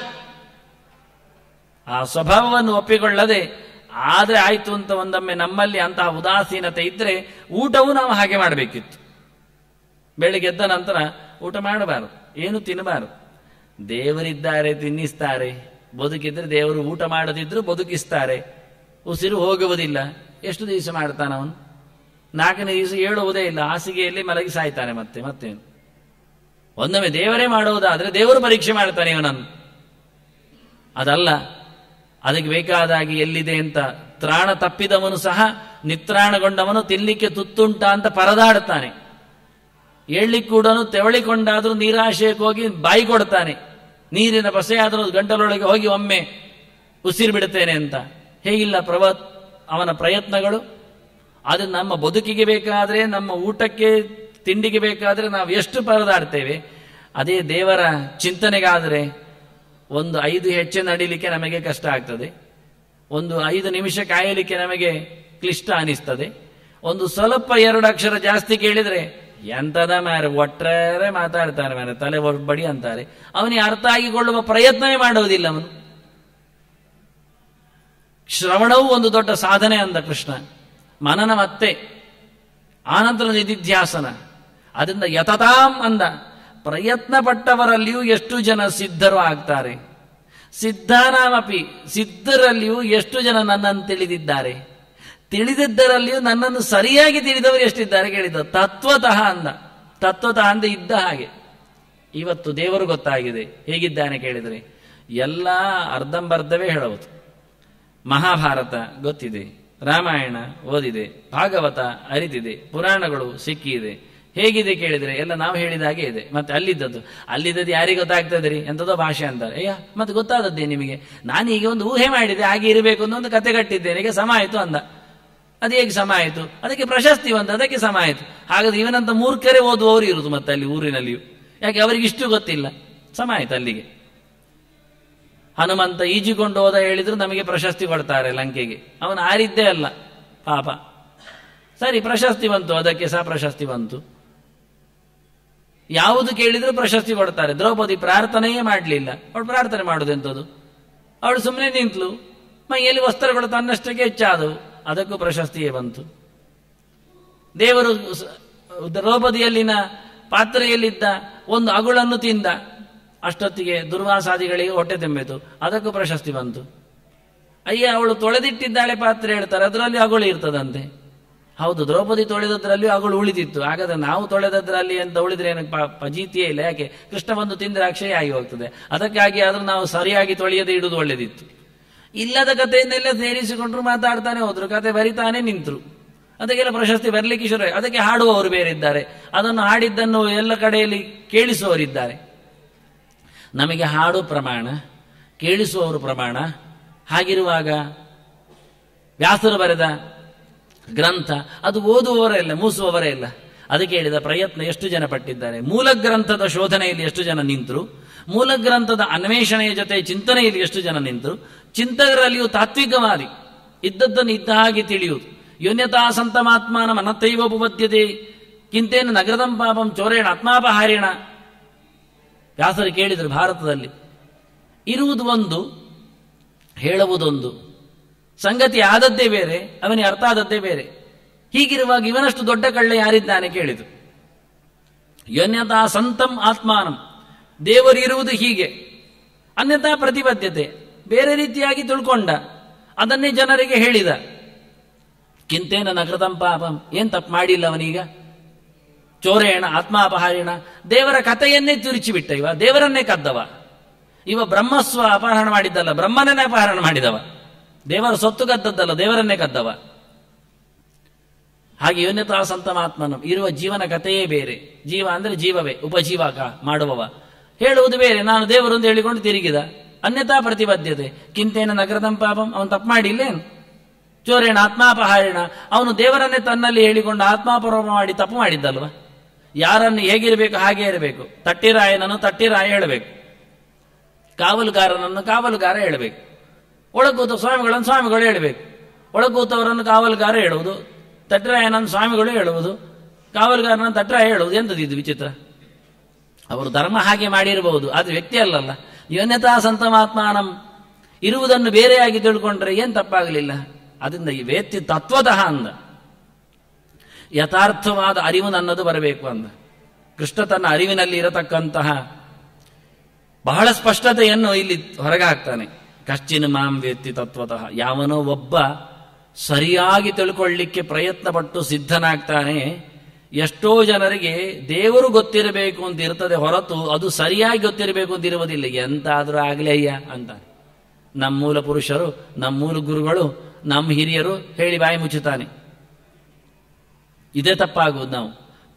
ಆ ಸ್ವಭಾವವನ್ನು ಒಪ್ಪಿಕೊಳ್ಳದೆ ಆದ್ರೆ ಆಯ್ತು ಅಂತ ಒಂದೊಮ್ಮೆ ನಮ್ಮಲ್ಲಿ ಅಂತಹ ಉದಾಸೀನತೆ ಇದ್ರೆ ಊಟವೂ ನಾವು ಹಾಗೆ ಮಾಡಬೇಕಿತ್ತು ಬೆಳಿಗ್ಗೆ ಎದ್ದ ನಂತರ ಊಟ ಮಾಡಬಾರದು ಏನು ತಿನ್ನಬಾರದು ದೇವರಿದ್ದಾರೆ ತಿನ್ನಿಸ್ತಾರೆ ಬದುಕಿದ್ರೆ ದೇವರು ಊಟ ಮಾಡದಿದ್ರು ಬದುಕಿಸ್ತಾರೆ ಉಸಿರು ಹೋಗುವುದಿಲ್ಲ ಎಷ್ಟು ದಿವಸ ಮಾಡ್ತಾನ ಅವನು ನಾಲ್ಕನೇ ದಿವಸ ಹೇಳುವುದೇ ಇಲ್ಲ ಹಾಸಿಗೆಯಲ್ಲಿ ಮಲಗಿ ಸಾಯ್ತಾನೆ ಮತ್ತೆ ಮತ್ತೇನು ಒಂದೊಮ್ಮೆ ದೇವರೇ ಮಾಡುವುದಾದ್ರೆ ದೇವರು ಪರೀಕ್ಷೆ ಮಾಡ್ತಾನೆ ಇವನನ್ನು ಅದಲ್ಲ ಅದಕ್ಕೆ ಬೇಕಾದಾಗಿ ಎಲ್ಲಿದೆ ಅಂತ ತ್ರಾಣ ತಪ್ಪಿದವನು ಸಹ ನಿತ್ರಾಣಗೊಂಡವನು ತಿನ್ಲಿಕ್ಕೆ ತುತ್ತುಂಟ ಅಂತ ಪರದಾಡುತ್ತಾನೆ ಏಳ್ಲಿಕ್ಕೆ ಕೂಡ ತೆವಳಿಕೊಂಡಾದ್ರೂ ನೀರಾಶಯಕ್ಕೆ ಹೋಗಿ ಬಾಯಿ ಕೊಡ್ತಾನೆ ನೀರಿನ ಬಸೆಯಾದರೂ ಗಂಟಲೊಳಗೆ ಹೋಗಿ ಒಮ್ಮೆ ಉಸಿರು ಬಿಡುತ್ತೇನೆ ಅಂತ ಹೇಗಿಲ್ಲ ಪ್ರವ ಅವನ ಪ್ರಯತ್ನಗಳು ಅದು ನಮ್ಮ ಬದುಕಿಗೆ ಬೇಕಾದ್ರೆ ನಮ್ಮ ಊಟಕ್ಕೆ ತಿಂಡಿಗೆ ಬೇಕಾದ್ರೆ ನಾವು ಎಷ್ಟು ಪರದಾಡ್ತೇವೆ ಅದೇ ದೇವರ ಚಿಂತನೆಗಾದರೆ ಒಂದು ಐದು ಹೆಚ್ಚೆ ನಡಿಲಿಕ್ಕೆ ನಮಗೆ ಕಷ್ಟ ಆಗ್ತದೆ ಒಂದು ಐದು ನಿಮಿಷ ಕಾಯಲಿಕ್ಕೆ ನಮಗೆ ಕ್ಲಿಷ್ಟ ಅನಿಸ್ತದೆ ಒಂದು ಸ್ವಲ್ಪ ಎರಡು ಅಕ್ಷರ ಜಾಸ್ತಿ ಕೇಳಿದ್ರೆ ಎಂತದ ಮಾರೆ ಒಟ್ಟಾರೆ ಮಾತಾಡ್ತಾರೆ ಮಾರೆ ತಲೆ ಬಡಿ ಅಂತಾರೆ ಅವನಿಗೆ ಅರ್ಥ ಆಗಿಕೊಳ್ಳುವ ಪ್ರಯತ್ನವೇ ಮಾಡುವುದಿಲ್ಲ ಅವನು ಶ್ರವಣವೂ ಒಂದು ದೊಡ್ಡ ಸಾಧನೆ ಅಂದ ಕೃಷ್ಣ ಮನನ ಮತ್ತೆ ಆನಂತರ ನಿಧಿಧ್ಯಾಸನ ಅದರಿಂದ ಯತತಾಂ ಅಂದ ಪ್ರಯತ್ನ ಪಟ್ಟವರಲ್ಲಿಯೂ ಎಷ್ಟು ಜನ ಸಿದ್ಧರು ಆಗ್ತಾರೆ ಸಿದ್ಧಾನಾಮಪಿ ಸಿದ್ಧರಲ್ಲಿಯೂ ಎಷ್ಟು ಜನ ನನ್ನನ್ನು ತಿಳಿದಿದ್ದಾರೆ ತಿಳಿದಿದ್ದರಲ್ಲಿಯೂ ನನ್ನನ್ನು ಸರಿಯಾಗಿ ತಿಳಿದವರು ಎಷ್ಟಿದ್ದಾರೆ ಕೇಳಿದ ತತ್ವತಃ ಅಂದ ತತ್ವತಃ ಅಂದ ಇದ್ದ ಹಾಗೆ ಇವತ್ತು ದೇವರು ಗೊತ್ತಾಗಿದೆ ಹೇಗಿದ್ದಾನೆ ಕೇಳಿದರೆ ಎಲ್ಲ ಅರ್ಧಂಬರ್ಧವೇ ಹೇಳುವುದು ಮಹಾಭಾರತ ಗೊತ್ತಿದೆ ರಾಮಾಯಣ ಓದಿದೆ ಭಾಗವತ ಅರಿತಿದೆ ಪುರಾಣಗಳು ಸಿಕ್ಕಿದೆ ಹೇಗಿದೆ ಕೇಳಿದ್ರೆ ಎಲ್ಲ ನಾವು ಹೇಳಿದ ಹಾಗೆ ಇದೆ ಮತ್ತೆ ಅಲ್ಲಿದ್ದದ್ದು ಅಲ್ಲಿದ್ದದ್ದು ಯಾರಿಗೆ ಗೊತ್ತಾಗ್ತದೆ ರೀ ಎಂಥದೋ ಭಾಷೆ ಅಂತಾರೆ ಅಯ್ಯ ಮತ್ತೆ ಗೊತ್ತಾದದ್ದೇ ನಿಮಗೆ ನಾನು ಈಗ ಒಂದು ಊಹೆ ಮಾಡಿದೆ ಹಾಗೆ ಇರಬೇಕು ಅಂತ ಒಂದು ಕತೆ ಕಟ್ಟಿದ್ದೇನೆ ಈಗ ಸಮ ಆಯಿತು ಅಂದ ಅದು ಹೇಗೆ ಸಮ ಆಯಿತು ಅದಕ್ಕೆ ಪ್ರಶಸ್ತಿ ಬಂತು ಅದಕ್ಕೆ ಸಮ ಆಯಿತು ಹಾಗಾದ್ರೆ ಇವನಂತ ಮೂರ್ಖರೇ ಓದುವವರು ಇರುವುದು ಮತ್ತೆ ಅಲ್ಲಿ ಊರಿನಲ್ಲಿಯೂ ಯಾಕೆ ಅವರಿಗೆ ಇಷ್ಟು ಗೊತ್ತಿಲ್ಲ ಸಮ ಆಯ್ತು ಅಲ್ಲಿಗೆ ಹನುಮಂತ ಈಜಿಕೊಂಡು ಹೋದ ಹೇಳಿದ್ರು ನಮಗೆ ಪ್ರಶಸ್ತಿ ಕೊಡ್ತಾರೆ ಲಂಕೆಗೆ ಅವನು ಆರಿದ್ದೇ ಅಲ್ಲ ಪಾಪ ಸರಿ ಪ್ರಶಸ್ತಿ ಬಂತು ಅದಕ್ಕೆ ಸಹ ಪ್ರಶಸ್ತಿ ಬಂತು ಯಾವುದು ಕೇಳಿದ್ರು ಪ್ರಶಸ್ತಿ ಕೊಡ್ತಾರೆ ದ್ರೌಪದಿ ಪ್ರಾರ್ಥನೆಯೇ ಮಾಡಲಿಲ್ಲ ಅವಳು ಪ್ರಾರ್ಥನೆ ಮಾಡುದೆಂಥದ್ದು ಅವಳು ಸುಮ್ಮನೆ ನಿಂತಲು ಮೈಯಲ್ಲಿ ವಸ್ತ್ರಗಳು ತನ್ನಷ್ಟಕ್ಕೆ ಹೆಚ್ಚಾದವು ಅದಕ್ಕೂ ಪ್ರಶಸ್ತಿಯೇ ಬಂತು ದೇವರು ಸ- ದ್ರೌಪದಿಯಲ್ಲಿನ ಪಾತ್ರೆಯಲ್ಲಿದ್ದ ಒಂದು ಅಗುಳನ್ನು ತಿಂದ ಅಷ್ಟೊತ್ತಿಗೆ ದುರ್ವಾಸಾದಿಗಳಿಗೆ ಹೊಟ್ಟೆ ತೆಂಬಿತು ಅದಕ್ಕೂ ಪ್ರಶಸ್ತಿ ಬಂತು ಅಯ್ಯ ಅವಳು ತೊಳೆದಿಟ್ಟಿದ್ದಾಳೆ ಪಾತ್ರೆ ಹೇಳ್ತಾರೆ ಅದರಲ್ಲಿ ಅಗುಳು ಇರ್ತದಂತೆ ಹೌದು ದ್ರೌಪದಿ ತೊಳೆದದ್ರಲ್ಲಿ ಅಗುಳು ಉಳಿದಿತ್ತು ಹಾಗಾದ್ರೆ ನಾವು ತೊಳೆದದ್ರಲ್ಲಿ ಅಂತ ಉಳಿದ್ರೆ ಏನಕ್ಕೆ ಪ- ಪಜೀತಿಯೇ ಇಲ್ಲ ಯಾಕೆ ಕೃಷ್ಣ ಬಂದು ತಿಂದ್ರೆ ಅಕ್ಷಯ ಆಗಿ ಹೋಗ್ತದೆ ಅದಕ್ಕಾಗಿ ಆದ್ರೂ ನಾವು ಸರಿಯಾಗಿ ತೊಳೆಯದೆ ಇಡುವುದು ಒಳ್ಳೆದಿತ್ತು ಇಲ್ಲದ ಕಥೆಯನ್ನೆಲ್ಲ ಸೇರಿಸಿಕೊಂಡ್ರು ಮಾತಾಡ್ತಾನೆ ಹೋದ್ರು ಕತೆ ಬರಿತಾನೆ ನಿಂತರು ಅದಕ್ಕೆಲ್ಲ ಪ್ರಶಸ್ತಿ ಬರಲಿಕ್ಕೆ ಶುರು ಆಯ್ತು. ಅದಕ್ಕೆ ಹಾಡುವವರು ಬೇರೆ ಇದ್ದಾರೆ ಅದನ್ನು ಹಾಡಿದ್ದನ್ನು ಎಲ್ಲ ಕಡೆಯಲ್ಲಿ ಕೇಳಿಸುವವರಿದ್ದಾರೆ ನಮಗೆ ಹಾಡು ಪ್ರಮಾಣ ಕೇಳಿಸುವವರು ಪ್ರಮಾಣ ಹಾಗಿರುವಾಗ ವ್ಯಾಸರು ಬರೆದ ಗ್ರಂಥ ಅದು ಓದುವವರೇ ಇಲ್ಲ ಮೂಸುವವರೇ ಇಲ್ಲ ಅದಕ್ಕೆ ಹೇಳಿದ ಪ್ರಯತ್ನ ಎಷ್ಟು ಜನ ಪಟ್ಟಿದ್ದಾರೆ ಮೂಲ ಗ್ರಂಥದ ಶೋಧನೆಯಲ್ಲಿ ಎಷ್ಟು ಜನ ನಿಂತರು ಮೂಲ ಗ್ರಂಥದ ಅನ್ವೇಷಣೆಯ ಜೊತೆ ಚಿಂತನೆಯಲ್ಲಿ ಎಷ್ಟು ಜನ ನಿಂತರು ಚಿಂತಕರಲ್ಲಿಯೂ ತಾತ್ವಿಕವಾದಿ ಇದ್ದದ್ದನ್ನು ಇದ್ದ ಹಾಗೆ ತಿಳಿಯುವುದು ಯೋನ್ಯತಾ ಸಂತಮಾತ್ಮಾನ ಮನತೈವ ಉಪಪದ್ಯತೆ ಕಿಂತೇನು ನಗರದಂ ಪಾಪಂ ಚೋರೇಣ ಆತ್ಮಾಪಹಾರೇಣ ವ್ಯಾಸರು ಕೇಳಿದರು ಭಾರತದಲ್ಲಿ ಇರುವುದು ಒಂದು ಹೇಳುವುದೊಂದು ಸಂಗತಿ ಆದದ್ದೇ ಬೇರೆ ಅವನಿಗೆ ಅರ್ಥ ಆದದ್ದೇ ಬೇರೆ ಹೀಗಿರುವಾಗ ಇವನಷ್ಟು ದೊಡ್ಡ ಕಳ್ಳ ಯಾರಿದ್ದಾನೆ ಕೇಳಿದು ಯೋನ್ಯತಾ ಸಂತಂ ಆತ್ಮಾನಂ ದೇವರು ಇರುವುದು ಹೀಗೆ ಅನ್ಯಥಾ ಪ್ರತಿಬದ್ಧತೆ ಬೇರೆ ರೀತಿಯಾಗಿ ತಿಳ್ಕೊಂಡ ಅದನ್ನೇ ಜನರಿಗೆ ಹೇಳಿದ ಕಿಂತೇನ ನಕೃತಂ ಪಾಪಂ ಏನ್ ತಪ್ಪು ಮಾಡಿಲ್ಲ ಅವನೀಗ ಚೋರೇಣ ಆತ್ಮಾಪಹಾರಿಣ ದೇವರ ಕಥೆಯನ್ನೇ ತಿರುಚಿಬಿಟ್ಟ ಇವ ದೇವರನ್ನೇ ಕದ್ದವ ಇವ ಬ್ರಹ್ಮಸ್ವ ಅಪಹರಣ ಮಾಡಿದ್ದಲ್ಲ ಬ್ರಹ್ಮನನ್ನೇ ಅಪಹರಣ ಮಾಡಿದವ ದೇವರ ಸೊತ್ತು ಕದ್ದದ್ದಲ್ಲ ದೇವರನ್ನೇ ಕದ್ದವ ಹಾಗೆ ಯೋನ್ಯತಾ ಸಂತಮಾತ್ಮನ ಇರುವ ಜೀವನ ಕಥೆಯೇ ಬೇರೆ ಜೀವ ಅಂದ್ರೆ ಜೀವವೇ ಉಪಜೀವಕ ಮಾಡುವವ ಹೇಳುವುದು ಬೇರೆ ನಾನು ದೇವರು ಅಂತ ಹೇಳಿಕೊಂಡು ತಿರುಗಿದ ಅನ್ಯತಾ ಪ್ರತಿಬದ್ಧತೆ ಕಿಂತೇನ ನಗರದಂ ಪಾಪಂ ಅವನು ತಪ್ಪು ಮಾಡಿಲ್ಲೇನು ಚೋರೇಣ ಆತ್ಮಾಪಹಾರಿಣ ಅವನು ದೇವರನ್ನೇ ತನ್ನಲ್ಲಿ ಹೇಳಿಕೊಂಡು ಆತ್ಮಾಪರೋಪ ಮಾಡಿ ತಪ್ಪು ಮಾಡಿದ್ದಲ್ವ ಯಾರನ್ನು ಹೇಗಿರಬೇಕು ಹಾಗೆ ಇರಬೇಕು ತಟ್ಟಿರಾಯನನ್ನು ತಟ್ಟಿರಾಯ ಹೇಳಬೇಕು ಕಾವಲುಗಾರನನ್ನು ಕಾವಲುಗಾರ ಹೇಳಬೇಕು ಒಳಗೂತ ಸ್ವಾಮಿಗಳನ್ನು ಸ್ವಾಮಿಗಳು ಹೇಳಬೇಕು ಒಳಗೂತವರನ್ನು ಕಾವಲುಗಾರ ಹೇಳುವುದು ತಟ್ಟಿರಾಯನನ್ನು ಸ್ವಾಮಿಗಳು ಹೇಳುವುದು ಕಾವಲುಗಾರನನ್ನು ತಟ್ಟರಾಯ ಹೇಳುವುದು ಎಂಥದ್ದು ಇದು ವಿಚಿತ್ರ ಅವರು ಧರ್ಮ ಹಾಗೆ ಮಾಡಿರಬಹುದು ಅದು ವ್ಯಕ್ತಿ ಅಲ್ಲಲ್ಲ ಯೋನ್ಯತಾ ಸಂತಮಾತ್ಮಾನಂ ಇರುವುದನ್ನು ಬೇರೆಯಾಗಿ ತಿಳ್ಕೊಂಡ್ರೆ ಏನ್ ತಪ್ಪಾಗಲಿಲ್ಲ ಅದರಿಂದ ಈ ವೇತ್ತಿ ತತ್ವತಃ ಅಂದ ಯಥಾರ್ಥವಾದ ಅರಿವು ನನ್ನದು ಬರಬೇಕು ಅಂದ ಕೃಷ್ಣ ತನ್ನ ಅರಿವಿನಲ್ಲಿ ಇರತಕ್ಕಂತಹ ಬಹಳ ಸ್ಪಷ್ಟತೆಯನ್ನು ಇಲ್ಲಿ ಹೊರಗೆ ಹಾಕ್ತಾನೆ ಕಶ್ಚಿನ ಮಾಂ ವೇತ್ತಿ ತತ್ವತಃ ಯಾವನೋ ಒಬ್ಬ ಸರಿಯಾಗಿ ತಿಳ್ಕೊಳ್ಳಿಕ್ಕೆ ಪ್ರಯತ್ನ ಪಟ್ಟು ಸಿದ್ಧನಾಗ್ತಾನೆ ಎಷ್ಟೋ ಜನರಿಗೆ ದೇವರು ಗೊತ್ತಿರಬೇಕು ಅಂತ ಇರ್ತದೆ ಹೊರತು ಅದು ಸರಿಯಾಗಿ ಗೊತ್ತಿರಬೇಕು ಅಂತ ಇರುವುದಿಲ್ಲ ಎಂತಾದ್ರೂ ಆಗ್ಲೇ ಅಯ್ಯ ಅಂತಾನೆ ನಮ್ಮ ಮೂಲ ಪುರುಷರು ನಮ್ಮ ಮೂಲ ಗುರುಗಳು ನಮ್ಮ ಹಿರಿಯರು ಹೇಳಿ ಬಾಯಿ ಮುಚ್ಚುತ್ತಾನೆ ಇದೇ ತಪ್ಪಾಗುವುದು ನಾವು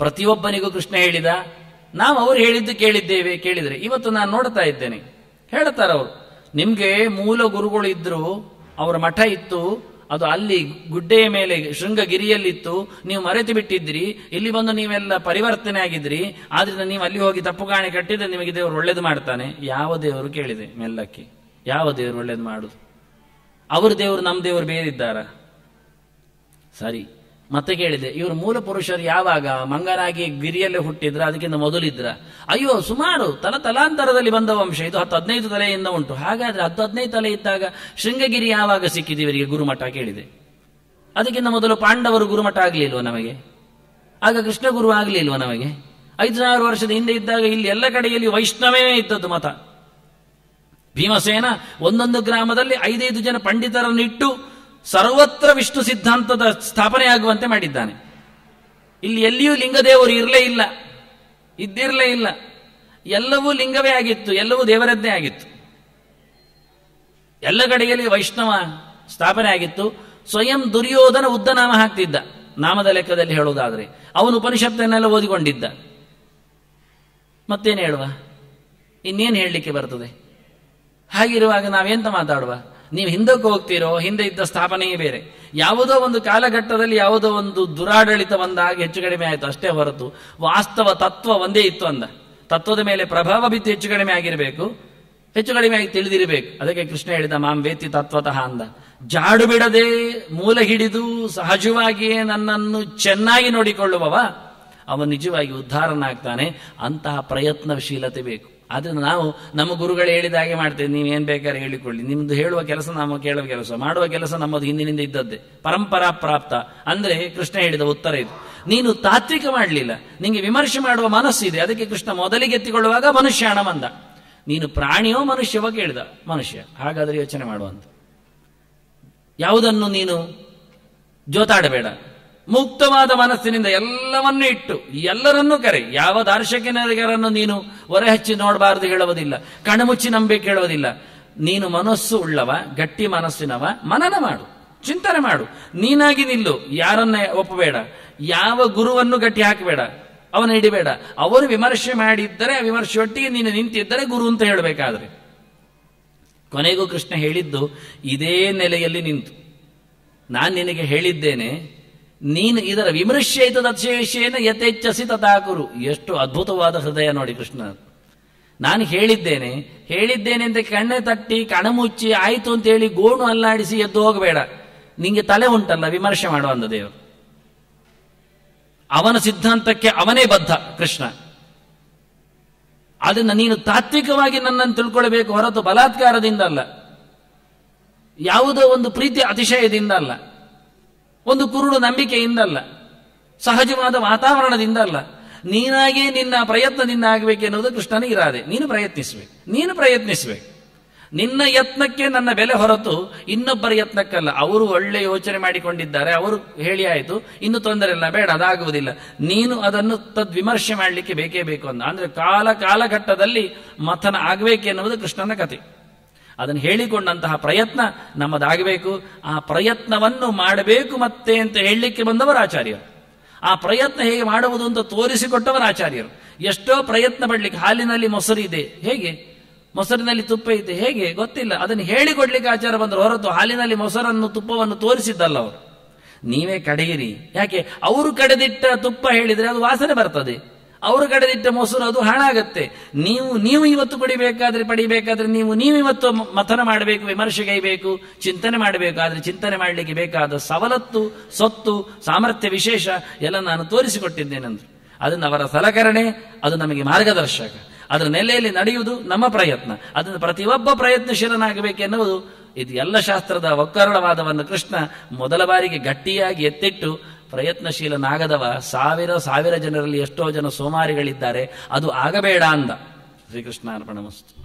ಪ್ರತಿಯೊಬ್ಬನಿಗೂ ಕೃಷ್ಣ ಹೇಳಿದ ನಾವು ಅವರು ಹೇಳಿದ್ದು ಕೇಳಿದ್ದೇವೆ ಕೇಳಿದ್ರೆ ಇವತ್ತು ನಾನು ನೋಡ್ತಾ ಇದ್ದೇನೆ ಹೇಳ್ತಾರೆ ಅವರು ನಿಮ್ಗೆ ಮೂಲ ಗುರುಗಳು ಇದ್ರು ಅವರ ಮಠ ಇತ್ತು ಅದು ಅಲ್ಲಿ ಗುಡ್ಡೆಯ ಮೇಲೆ ಶೃಂಗಗಿರಿಯಲ್ಲಿತ್ತು ನೀವು ಮರೆತು ಬಿಟ್ಟಿದ್ರಿ ಇಲ್ಲಿ ಬಂದು ನೀವೆಲ್ಲ ಪರಿವರ್ತನೆ ಆಗಿದ್ರಿ ಆದ್ರಿಂದ ನೀವು ಅಲ್ಲಿ ಹೋಗಿ ತಪ್ಪು ಕಾಣೆ ಕಟ್ಟಿದ್ರೆ ನಿಮಗೆ ದೇವರು ಒಳ್ಳೇದು ಮಾಡ್ತಾನೆ ಯಾವ ದೇವರು ಕೇಳಿದೆ ಮೆಲ್ಲಕ್ಕೆ ಯಾವ ದೇವರು ಒಳ್ಳೇದು ಮಾಡುದು ಅವ್ರ ದೇವರು ನಮ್ಮ ದೇವರು ಬೇರಿದ್ದಾರ ಸರಿ ಮತ್ತೆ ಕೇಳಿದೆ ಇವರು ಮೂಲ ಪುರುಷರು ಯಾವಾಗ ಮಂಗನಾಗಿ ಗಿರಿಯಲ್ಲೇ ಹುಟ್ಟಿದ್ರ ಅದಕ್ಕಿಂತ ಮೊದಲಿದ್ರ ಅಯ್ಯೋ ಸುಮಾರು ತಲ ತಲಾಂತರದಲ್ಲಿ ಬಂದ ವಂಶ ಇದು ಹತ್ತು ಹದಿನೈದು ತಲೆಯಿಂದ ಉಂಟು ಹಾಗಾದ್ರೆ ಹತ್ತು ಹದಿನೈದು ತಲೆ ಇದ್ದಾಗ ಶೃಂಗಗಿರಿ ಯಾವಾಗ ಸಿಕ್ಕಿದೆ ಇವರಿಗೆ ಗುರುಮಠ ಕೇಳಿದೆ ಅದಕ್ಕಿಂತ ಮೊದಲು ಪಾಂಡವರು ಗುರುಮಠ ಆಗ್ಲಿಲ್ವ ನಮಗೆ ಆಗ ಕೃಷ್ಣ ಗುರು ಆಗ್ಲಿಲ್ವ ನಮಗೆ ಐದು ಸಾವಿರ ವರ್ಷದ ಹಿಂದೆ ಇದ್ದಾಗ ಇಲ್ಲಿ ಎಲ್ಲ ಕಡೆಯಲ್ಲಿ ವೈಷ್ಣವೇ ಇದ್ದದ್ದು ಮತ ಭೀಮಸೇನ ಒಂದೊಂದು ಗ್ರಾಮದಲ್ಲಿ ಐದೈದು ಜನ ಪಂಡಿತರನ್ನು ಇಟ್ಟು ಸರ್ವತ್ರ ವಿಷ್ಣು ಸಿದ್ಧಾಂತದ ಸ್ಥಾಪನೆ ಆಗುವಂತೆ ಮಾಡಿದ್ದಾನೆ ಇಲ್ಲಿ ಎಲ್ಲಿಯೂ ಲಿಂಗದೇವರು ಇರಲೇ ಇಲ್ಲ ಇದ್ದಿರಲೇ ಇಲ್ಲ ಎಲ್ಲವೂ ಲಿಂಗವೇ ಆಗಿತ್ತು ಎಲ್ಲವೂ ದೇವರದ್ದೇ ಆಗಿತ್ತು ಎಲ್ಲ ಕಡೆಯಲ್ಲಿ ವೈಷ್ಣವ ಸ್ಥಾಪನೆ ಆಗಿತ್ತು ಸ್ವಯಂ ದುರ್ಯೋಧನ ಉದ್ದನಾಮ ಹಾಕ್ತಿದ್ದ ನಾಮದ ಲೆಕ್ಕದಲ್ಲಿ ಹೇಳುವುದಾದ್ರೆ ಅವನು ಉಪನಿಷತ್ತನ್ನೆಲ್ಲ ಓದಿಕೊಂಡಿದ್ದ ಮತ್ತೇನು ಹೇಳುವ ಇನ್ನೇನು ಹೇಳಲಿಕ್ಕೆ ಬರ್ತದೆ ಹಾಗಿರುವಾಗ ನಾವೆಂತ ಮಾತಾಡುವ ನೀವು ಹಿಂದಕ್ಕೆ ಹೋಗ್ತೀರೋ ಹಿಂದೆ ಇದ್ದ ಸ್ಥಾಪನೆಯೇ ಬೇರೆ ಯಾವುದೋ ಒಂದು ಕಾಲಘಟ್ಟದಲ್ಲಿ ಯಾವುದೋ ಒಂದು ದುರಾಡಳಿತ ಬಂದಾಗ ಹೆಚ್ಚು ಕಡಿಮೆ ಆಯಿತು ಅಷ್ಟೇ ಹೊರತು ವಾಸ್ತವ ತತ್ವ ಒಂದೇ ಇತ್ತು ಅಂದ ತತ್ವದ ಮೇಲೆ ಪ್ರಭಾವ ಬಿದ್ದು ಹೆಚ್ಚು ಕಡಿಮೆ ಆಗಿರಬೇಕು ಹೆಚ್ಚು ಕಡಿಮೆ ಆಗಿ ತಿಳಿದಿರಬೇಕು ಅದಕ್ಕೆ ಕೃಷ್ಣ ಹೇಳಿದ ಮಾಂ ವೇತಿ ತತ್ವತಃ ಅಂದ ಜಾಡು ಬಿಡದೆ ಮೂಲ ಹಿಡಿದು ಸಹಜವಾಗಿಯೇ ನನ್ನನ್ನು ಚೆನ್ನಾಗಿ ನೋಡಿಕೊಳ್ಳುವವ ಅವನು ನಿಜವಾಗಿ ಉದ್ಧಾರನಾಗ್ತಾನೆ ಅಂತಹ ಪ್ರಯತ್ನಶೀಲತೆ ಬೇಕು ಆದ್ರಿಂದ ನಾವು ನಮ್ಮ ಗುರುಗಳು ಹೇಳಿದ ಹಾಗೆ ಮಾಡ್ತೇವೆ ನೀವು ಏನ್ ಬೇಕಾದ್ರೆ ಹೇಳಿಕೊಳ್ಳಿ ನಿಮ್ದು ಹೇಳುವ ಕೆಲಸ ನಾವು ಕೇಳುವ ಕೆಲಸ ಮಾಡುವ ಕೆಲಸ ನಮ್ಮದು ಹಿಂದಿನಿಂದ ಇದ್ದದ್ದೇ ಪರಂಪರಾ ಪ್ರಾಪ್ತ ಅಂದ್ರೆ ಕೃಷ್ಣ ಹೇಳಿದ ಉತ್ತರ ಇದು ನೀನು ತಾತ್ವಿಕ ಮಾಡಲಿಲ್ಲ ನಿಂಗೆ ವಿಮರ್ಶೆ ಮಾಡುವ ಮನಸ್ಸಿದೆ ಅದಕ್ಕೆ ಕೃಷ್ಣ ಮೊದಲಿಗೆ ಎತ್ತಿಕೊಳ್ಳುವಾಗ ಮನುಷ್ಯಾಣ ಬಂದ ನೀನು ಪ್ರಾಣಿಯೋ ಮನುಷ್ಯವೋ ಕೇಳಿದ ಮನುಷ್ಯ ಹಾಗಾದ್ರೆ ಯೋಚನೆ ಮಾಡುವಂತ ಯಾವುದನ್ನು ನೀನು ಜೋತಾಡಬೇಡ ಮುಕ್ತವಾದ ಮನಸ್ಸಿನಿಂದ ಎಲ್ಲವನ್ನೂ ಇಟ್ಟು ಎಲ್ಲರನ್ನೂ ಕರೆ ಯಾವ ದಾರ್ಶನಿಕರನ್ನು ನೀನು ಹೊರೆ ಹಚ್ಚಿ ನೋಡಬಾರದು ಹೇಳುವುದಿಲ್ಲ ಕಣ್ಮುಚ್ಚಿ ನಂಬಿಕೆ ಹೇಳುವುದಿಲ್ಲ ನೀನು ಮನಸ್ಸು ಉಳ್ಳವ ಗಟ್ಟಿ ಮನಸ್ಸಿನವ ಮನನ ಮಾಡು ಚಿಂತನೆ ಮಾಡು ನೀನಾಗಿ ನಿಲ್ಲು ಯಾರನ್ನ ಒಪ್ಪಬೇಡ ಯಾವ ಗುರುವನ್ನು ಗಟ್ಟಿ ಹಾಕಬೇಡ ಅವನ ಹಿಡಿಬೇಡ ಅವರು ವಿಮರ್ಶೆ ಮಾಡಿದ್ದರೆ ಆ ವಿಮರ್ಶೆಯೊಟ್ಟಿಗೆ ನೀನು ನಿಂತಿದ್ದರೆ ಗುರು ಅಂತ ಹೇಳಬೇಕಾದ್ರೆ ಕೊನೆಗೂ ಕೃಷ್ಣ ಹೇಳಿದ್ದು ಇದೇ ನೆಲೆಯಲ್ಲಿ ನಿಂತು ನಾನು ನಿನಗೆ ಹೇಳಿದ್ದೇನೆ ನೀನು ಇದರ ವಿಮರ್ಶೆಯಿತದ ಅತಿಶಯೇನ ಯಥೇಚ್ಛಸಿ ತಥಾಕುರು ಎಷ್ಟು ಅದ್ಭುತವಾದ ಹೃದಯ ನೋಡಿ ಕೃಷ್ಣ ನಾನು ಹೇಳಿದ್ದೇನೆ ಹೇಳಿದ್ದೇನೆ ಅಂತ ಕಣ್ಣೆ ತಟ್ಟಿ ಕಣಮುಚ್ಚಿ ಆಯ್ತು ಅಂತ ಹೇಳಿ ಗೋಣು ಅಲ್ಲಾಡಿಸಿ ಎದ್ದು ಹೋಗಬೇಡ ನಿಂಗೆ ತಲೆ ಉಂಟಲ್ಲ ವಿಮರ್ಶೆ ಮಾಡುವಂತ ದೇವರು ಅವನ ಸಿದ್ಧಾಂತಕ್ಕೆ ಅವನೇ ಬದ್ಧ ಕೃಷ್ಣ ಅದನ್ನ ನೀನು ತಾತ್ವಿಕವಾಗಿ ನನ್ನನ್ನು ತಿಳ್ಕೊಳ್ಬೇಕು ಹೊರತು ಬಲಾತ್ಕಾರದಿಂದ ಅಲ್ಲ ಯಾವುದೋ ಒಂದು ಪ್ರೀತಿ ಅತಿಶಯದಿಂದ ಅಲ್ಲ ಒಂದು ಕುರುಡು ನಂಬಿಕೆಯಿಂದ ಅಲ್ಲ ಸಹಜವಾದ ವಾತಾವರಣದಿಂದ ಅಲ್ಲ ನೀನಾಗೇ ನಿನ್ನ ಪ್ರಯತ್ನದಿಂದ ಆಗಬೇಕೆನ್ನುವುದು ಕೃಷ್ಣನ ಇರಾದೆ ನೀನು ಪ್ರಯತ್ನಿಸಬೇಕು ನೀನು ಪ್ರಯತ್ನಿಸಬೇಕು ನಿನ್ನ ಯತ್ನಕ್ಕೆ ನನ್ನ ಬೆಲೆ ಹೊರತು ಇನ್ನೊಬ್ಬರ ಯತ್ನಕ್ಕಲ್ಲ ಅವರು ಒಳ್ಳೆ ಯೋಚನೆ ಮಾಡಿಕೊಂಡಿದ್ದಾರೆ ಅವರು ಹೇಳಿ ಆಯಿತು ಇನ್ನು ತೊಂದರೆ ಇಲ್ಲ ಬೇಡ ಅದಾಗುವುದಿಲ್ಲ ನೀನು ಅದನ್ನು ತದ್ವಿಮರ್ಶೆ ಮಾಡಲಿಕ್ಕೆ ಬೇಕೇ ಬೇಕು ಅಂತ ಅಂದ್ರೆ ಕಾಲ ಕಾಲಘಟ್ಟದಲ್ಲಿ ಮಥನ ಆಗಬೇಕೆನ್ನುವುದು ಕೃಷ್ಣನ ಕತೆ ಅದನ್ನು ಹೇಳಿಕೊಂಡಂತಹ ಪ್ರಯತ್ನ ನಮ್ಮದಾಗಬೇಕು ಆ ಪ್ರಯತ್ನವನ್ನು ಮಾಡಬೇಕು ಮತ್ತೆ ಅಂತ ಹೇಳಲಿಕ್ಕೆ ಬಂದವರು ಆಚಾರ್ಯರು ಆ ಪ್ರಯತ್ನ ಹೇಗೆ ಮಾಡುವುದು ಅಂತ ತೋರಿಸಿಕೊಟ್ಟವರು ಆಚಾರ್ಯರು ಎಷ್ಟೋ ಪ್ರಯತ್ನ ಪಡ್ಲಿಕ್ಕೆ ಹಾಲಿನಲ್ಲಿ ಮೊಸರು ಇದೆ ಹೇಗೆ ಮೊಸರಿನಲ್ಲಿ ತುಪ್ಪ ಇದೆ ಹೇಗೆ ಗೊತ್ತಿಲ್ಲ ಅದನ್ನು ಹೇಳಿಕೊಡ್ಲಿಕ್ಕೆ ಆಚಾರ ಬಂದರು ಹೊರತು ಹಾಲಿನಲ್ಲಿ ಮೊಸರನ್ನು ತುಪ್ಪವನ್ನು ತೋರಿಸಿದ್ದಲ್ಲ ಅವರು ನೀವೇ ಕಡೆಯಿರಿ ಯಾಕೆ ಅವರು ಕಡೆದಿಟ್ಟ ತುಪ್ಪ ಹೇಳಿದ್ರೆ ಅದು ವಾಸನೆ ಬರ್ತದೆ ಅವರು ಕಡೆದಿಟ್ಟ ಮೊಸರು ಅದು ಹಾಳಾಗತ್ತೆ ನೀವು ನೀವು ಇವತ್ತು ಕುಡಿಬೇಕಾದ್ರೆ ಪಡಿಬೇಕಾದ್ರೆ ನೀವು ನೀವು ಇವತ್ತು ಮಥನ ಮಾಡಬೇಕು ವಿಮರ್ಶೆಗೈಬೇಕು ಚಿಂತನೆ ಮಾಡಬೇಕು ಆದ್ರೆ ಚಿಂತನೆ ಮಾಡಲಿಕ್ಕೆ ಬೇಕಾದ ಸವಲತ್ತು ಸೊತ್ತು ಸಾಮರ್ಥ್ಯ ವಿಶೇಷ ಎಲ್ಲ ನಾನು ತೋರಿಸಿಕೊಟ್ಟಿದ್ದೇನೆಂದ್ರು ಅದನ್ನು ಅವರ ಸಲಕರಣೆ ಅದು ನಮಗೆ ಮಾರ್ಗದರ್ಶಕ ಅದರ ನೆಲೆಯಲ್ಲಿ ನಡೆಯುವುದು ನಮ್ಮ ಪ್ರಯತ್ನ ಅದನ್ನು ಪ್ರತಿಯೊಬ್ಬ ಪ್ರಯತ್ನಶೀಲನಾಗಬೇಕೆನ್ನುವುದು ಇದು ಎಲ್ಲ ಶಾಸ್ತ್ರದ ಒಕ್ಕರಣವಾದವನ್ನು ಕೃಷ್ಣ ಮೊದಲ ಬಾರಿಗೆ ಗಟ್ಟಿಯಾಗಿ ಎತ್ತಿಟ್ಟು ಪ್ರಯತ್ನಶೀಲನಾಗದವ ಸಾವಿರ ಸಾವಿರ ಜನರಲ್ಲಿ ಎಷ್ಟೋ ಜನ ಸೋಮಾರಿಗಳಿದ್ದಾರೆ ಅದು ಆಗಬೇಡ ಅಂದ ಶ್ರೀಕೃಷ್ಣ ಅರ್ಪಣ ಮಸ್ತು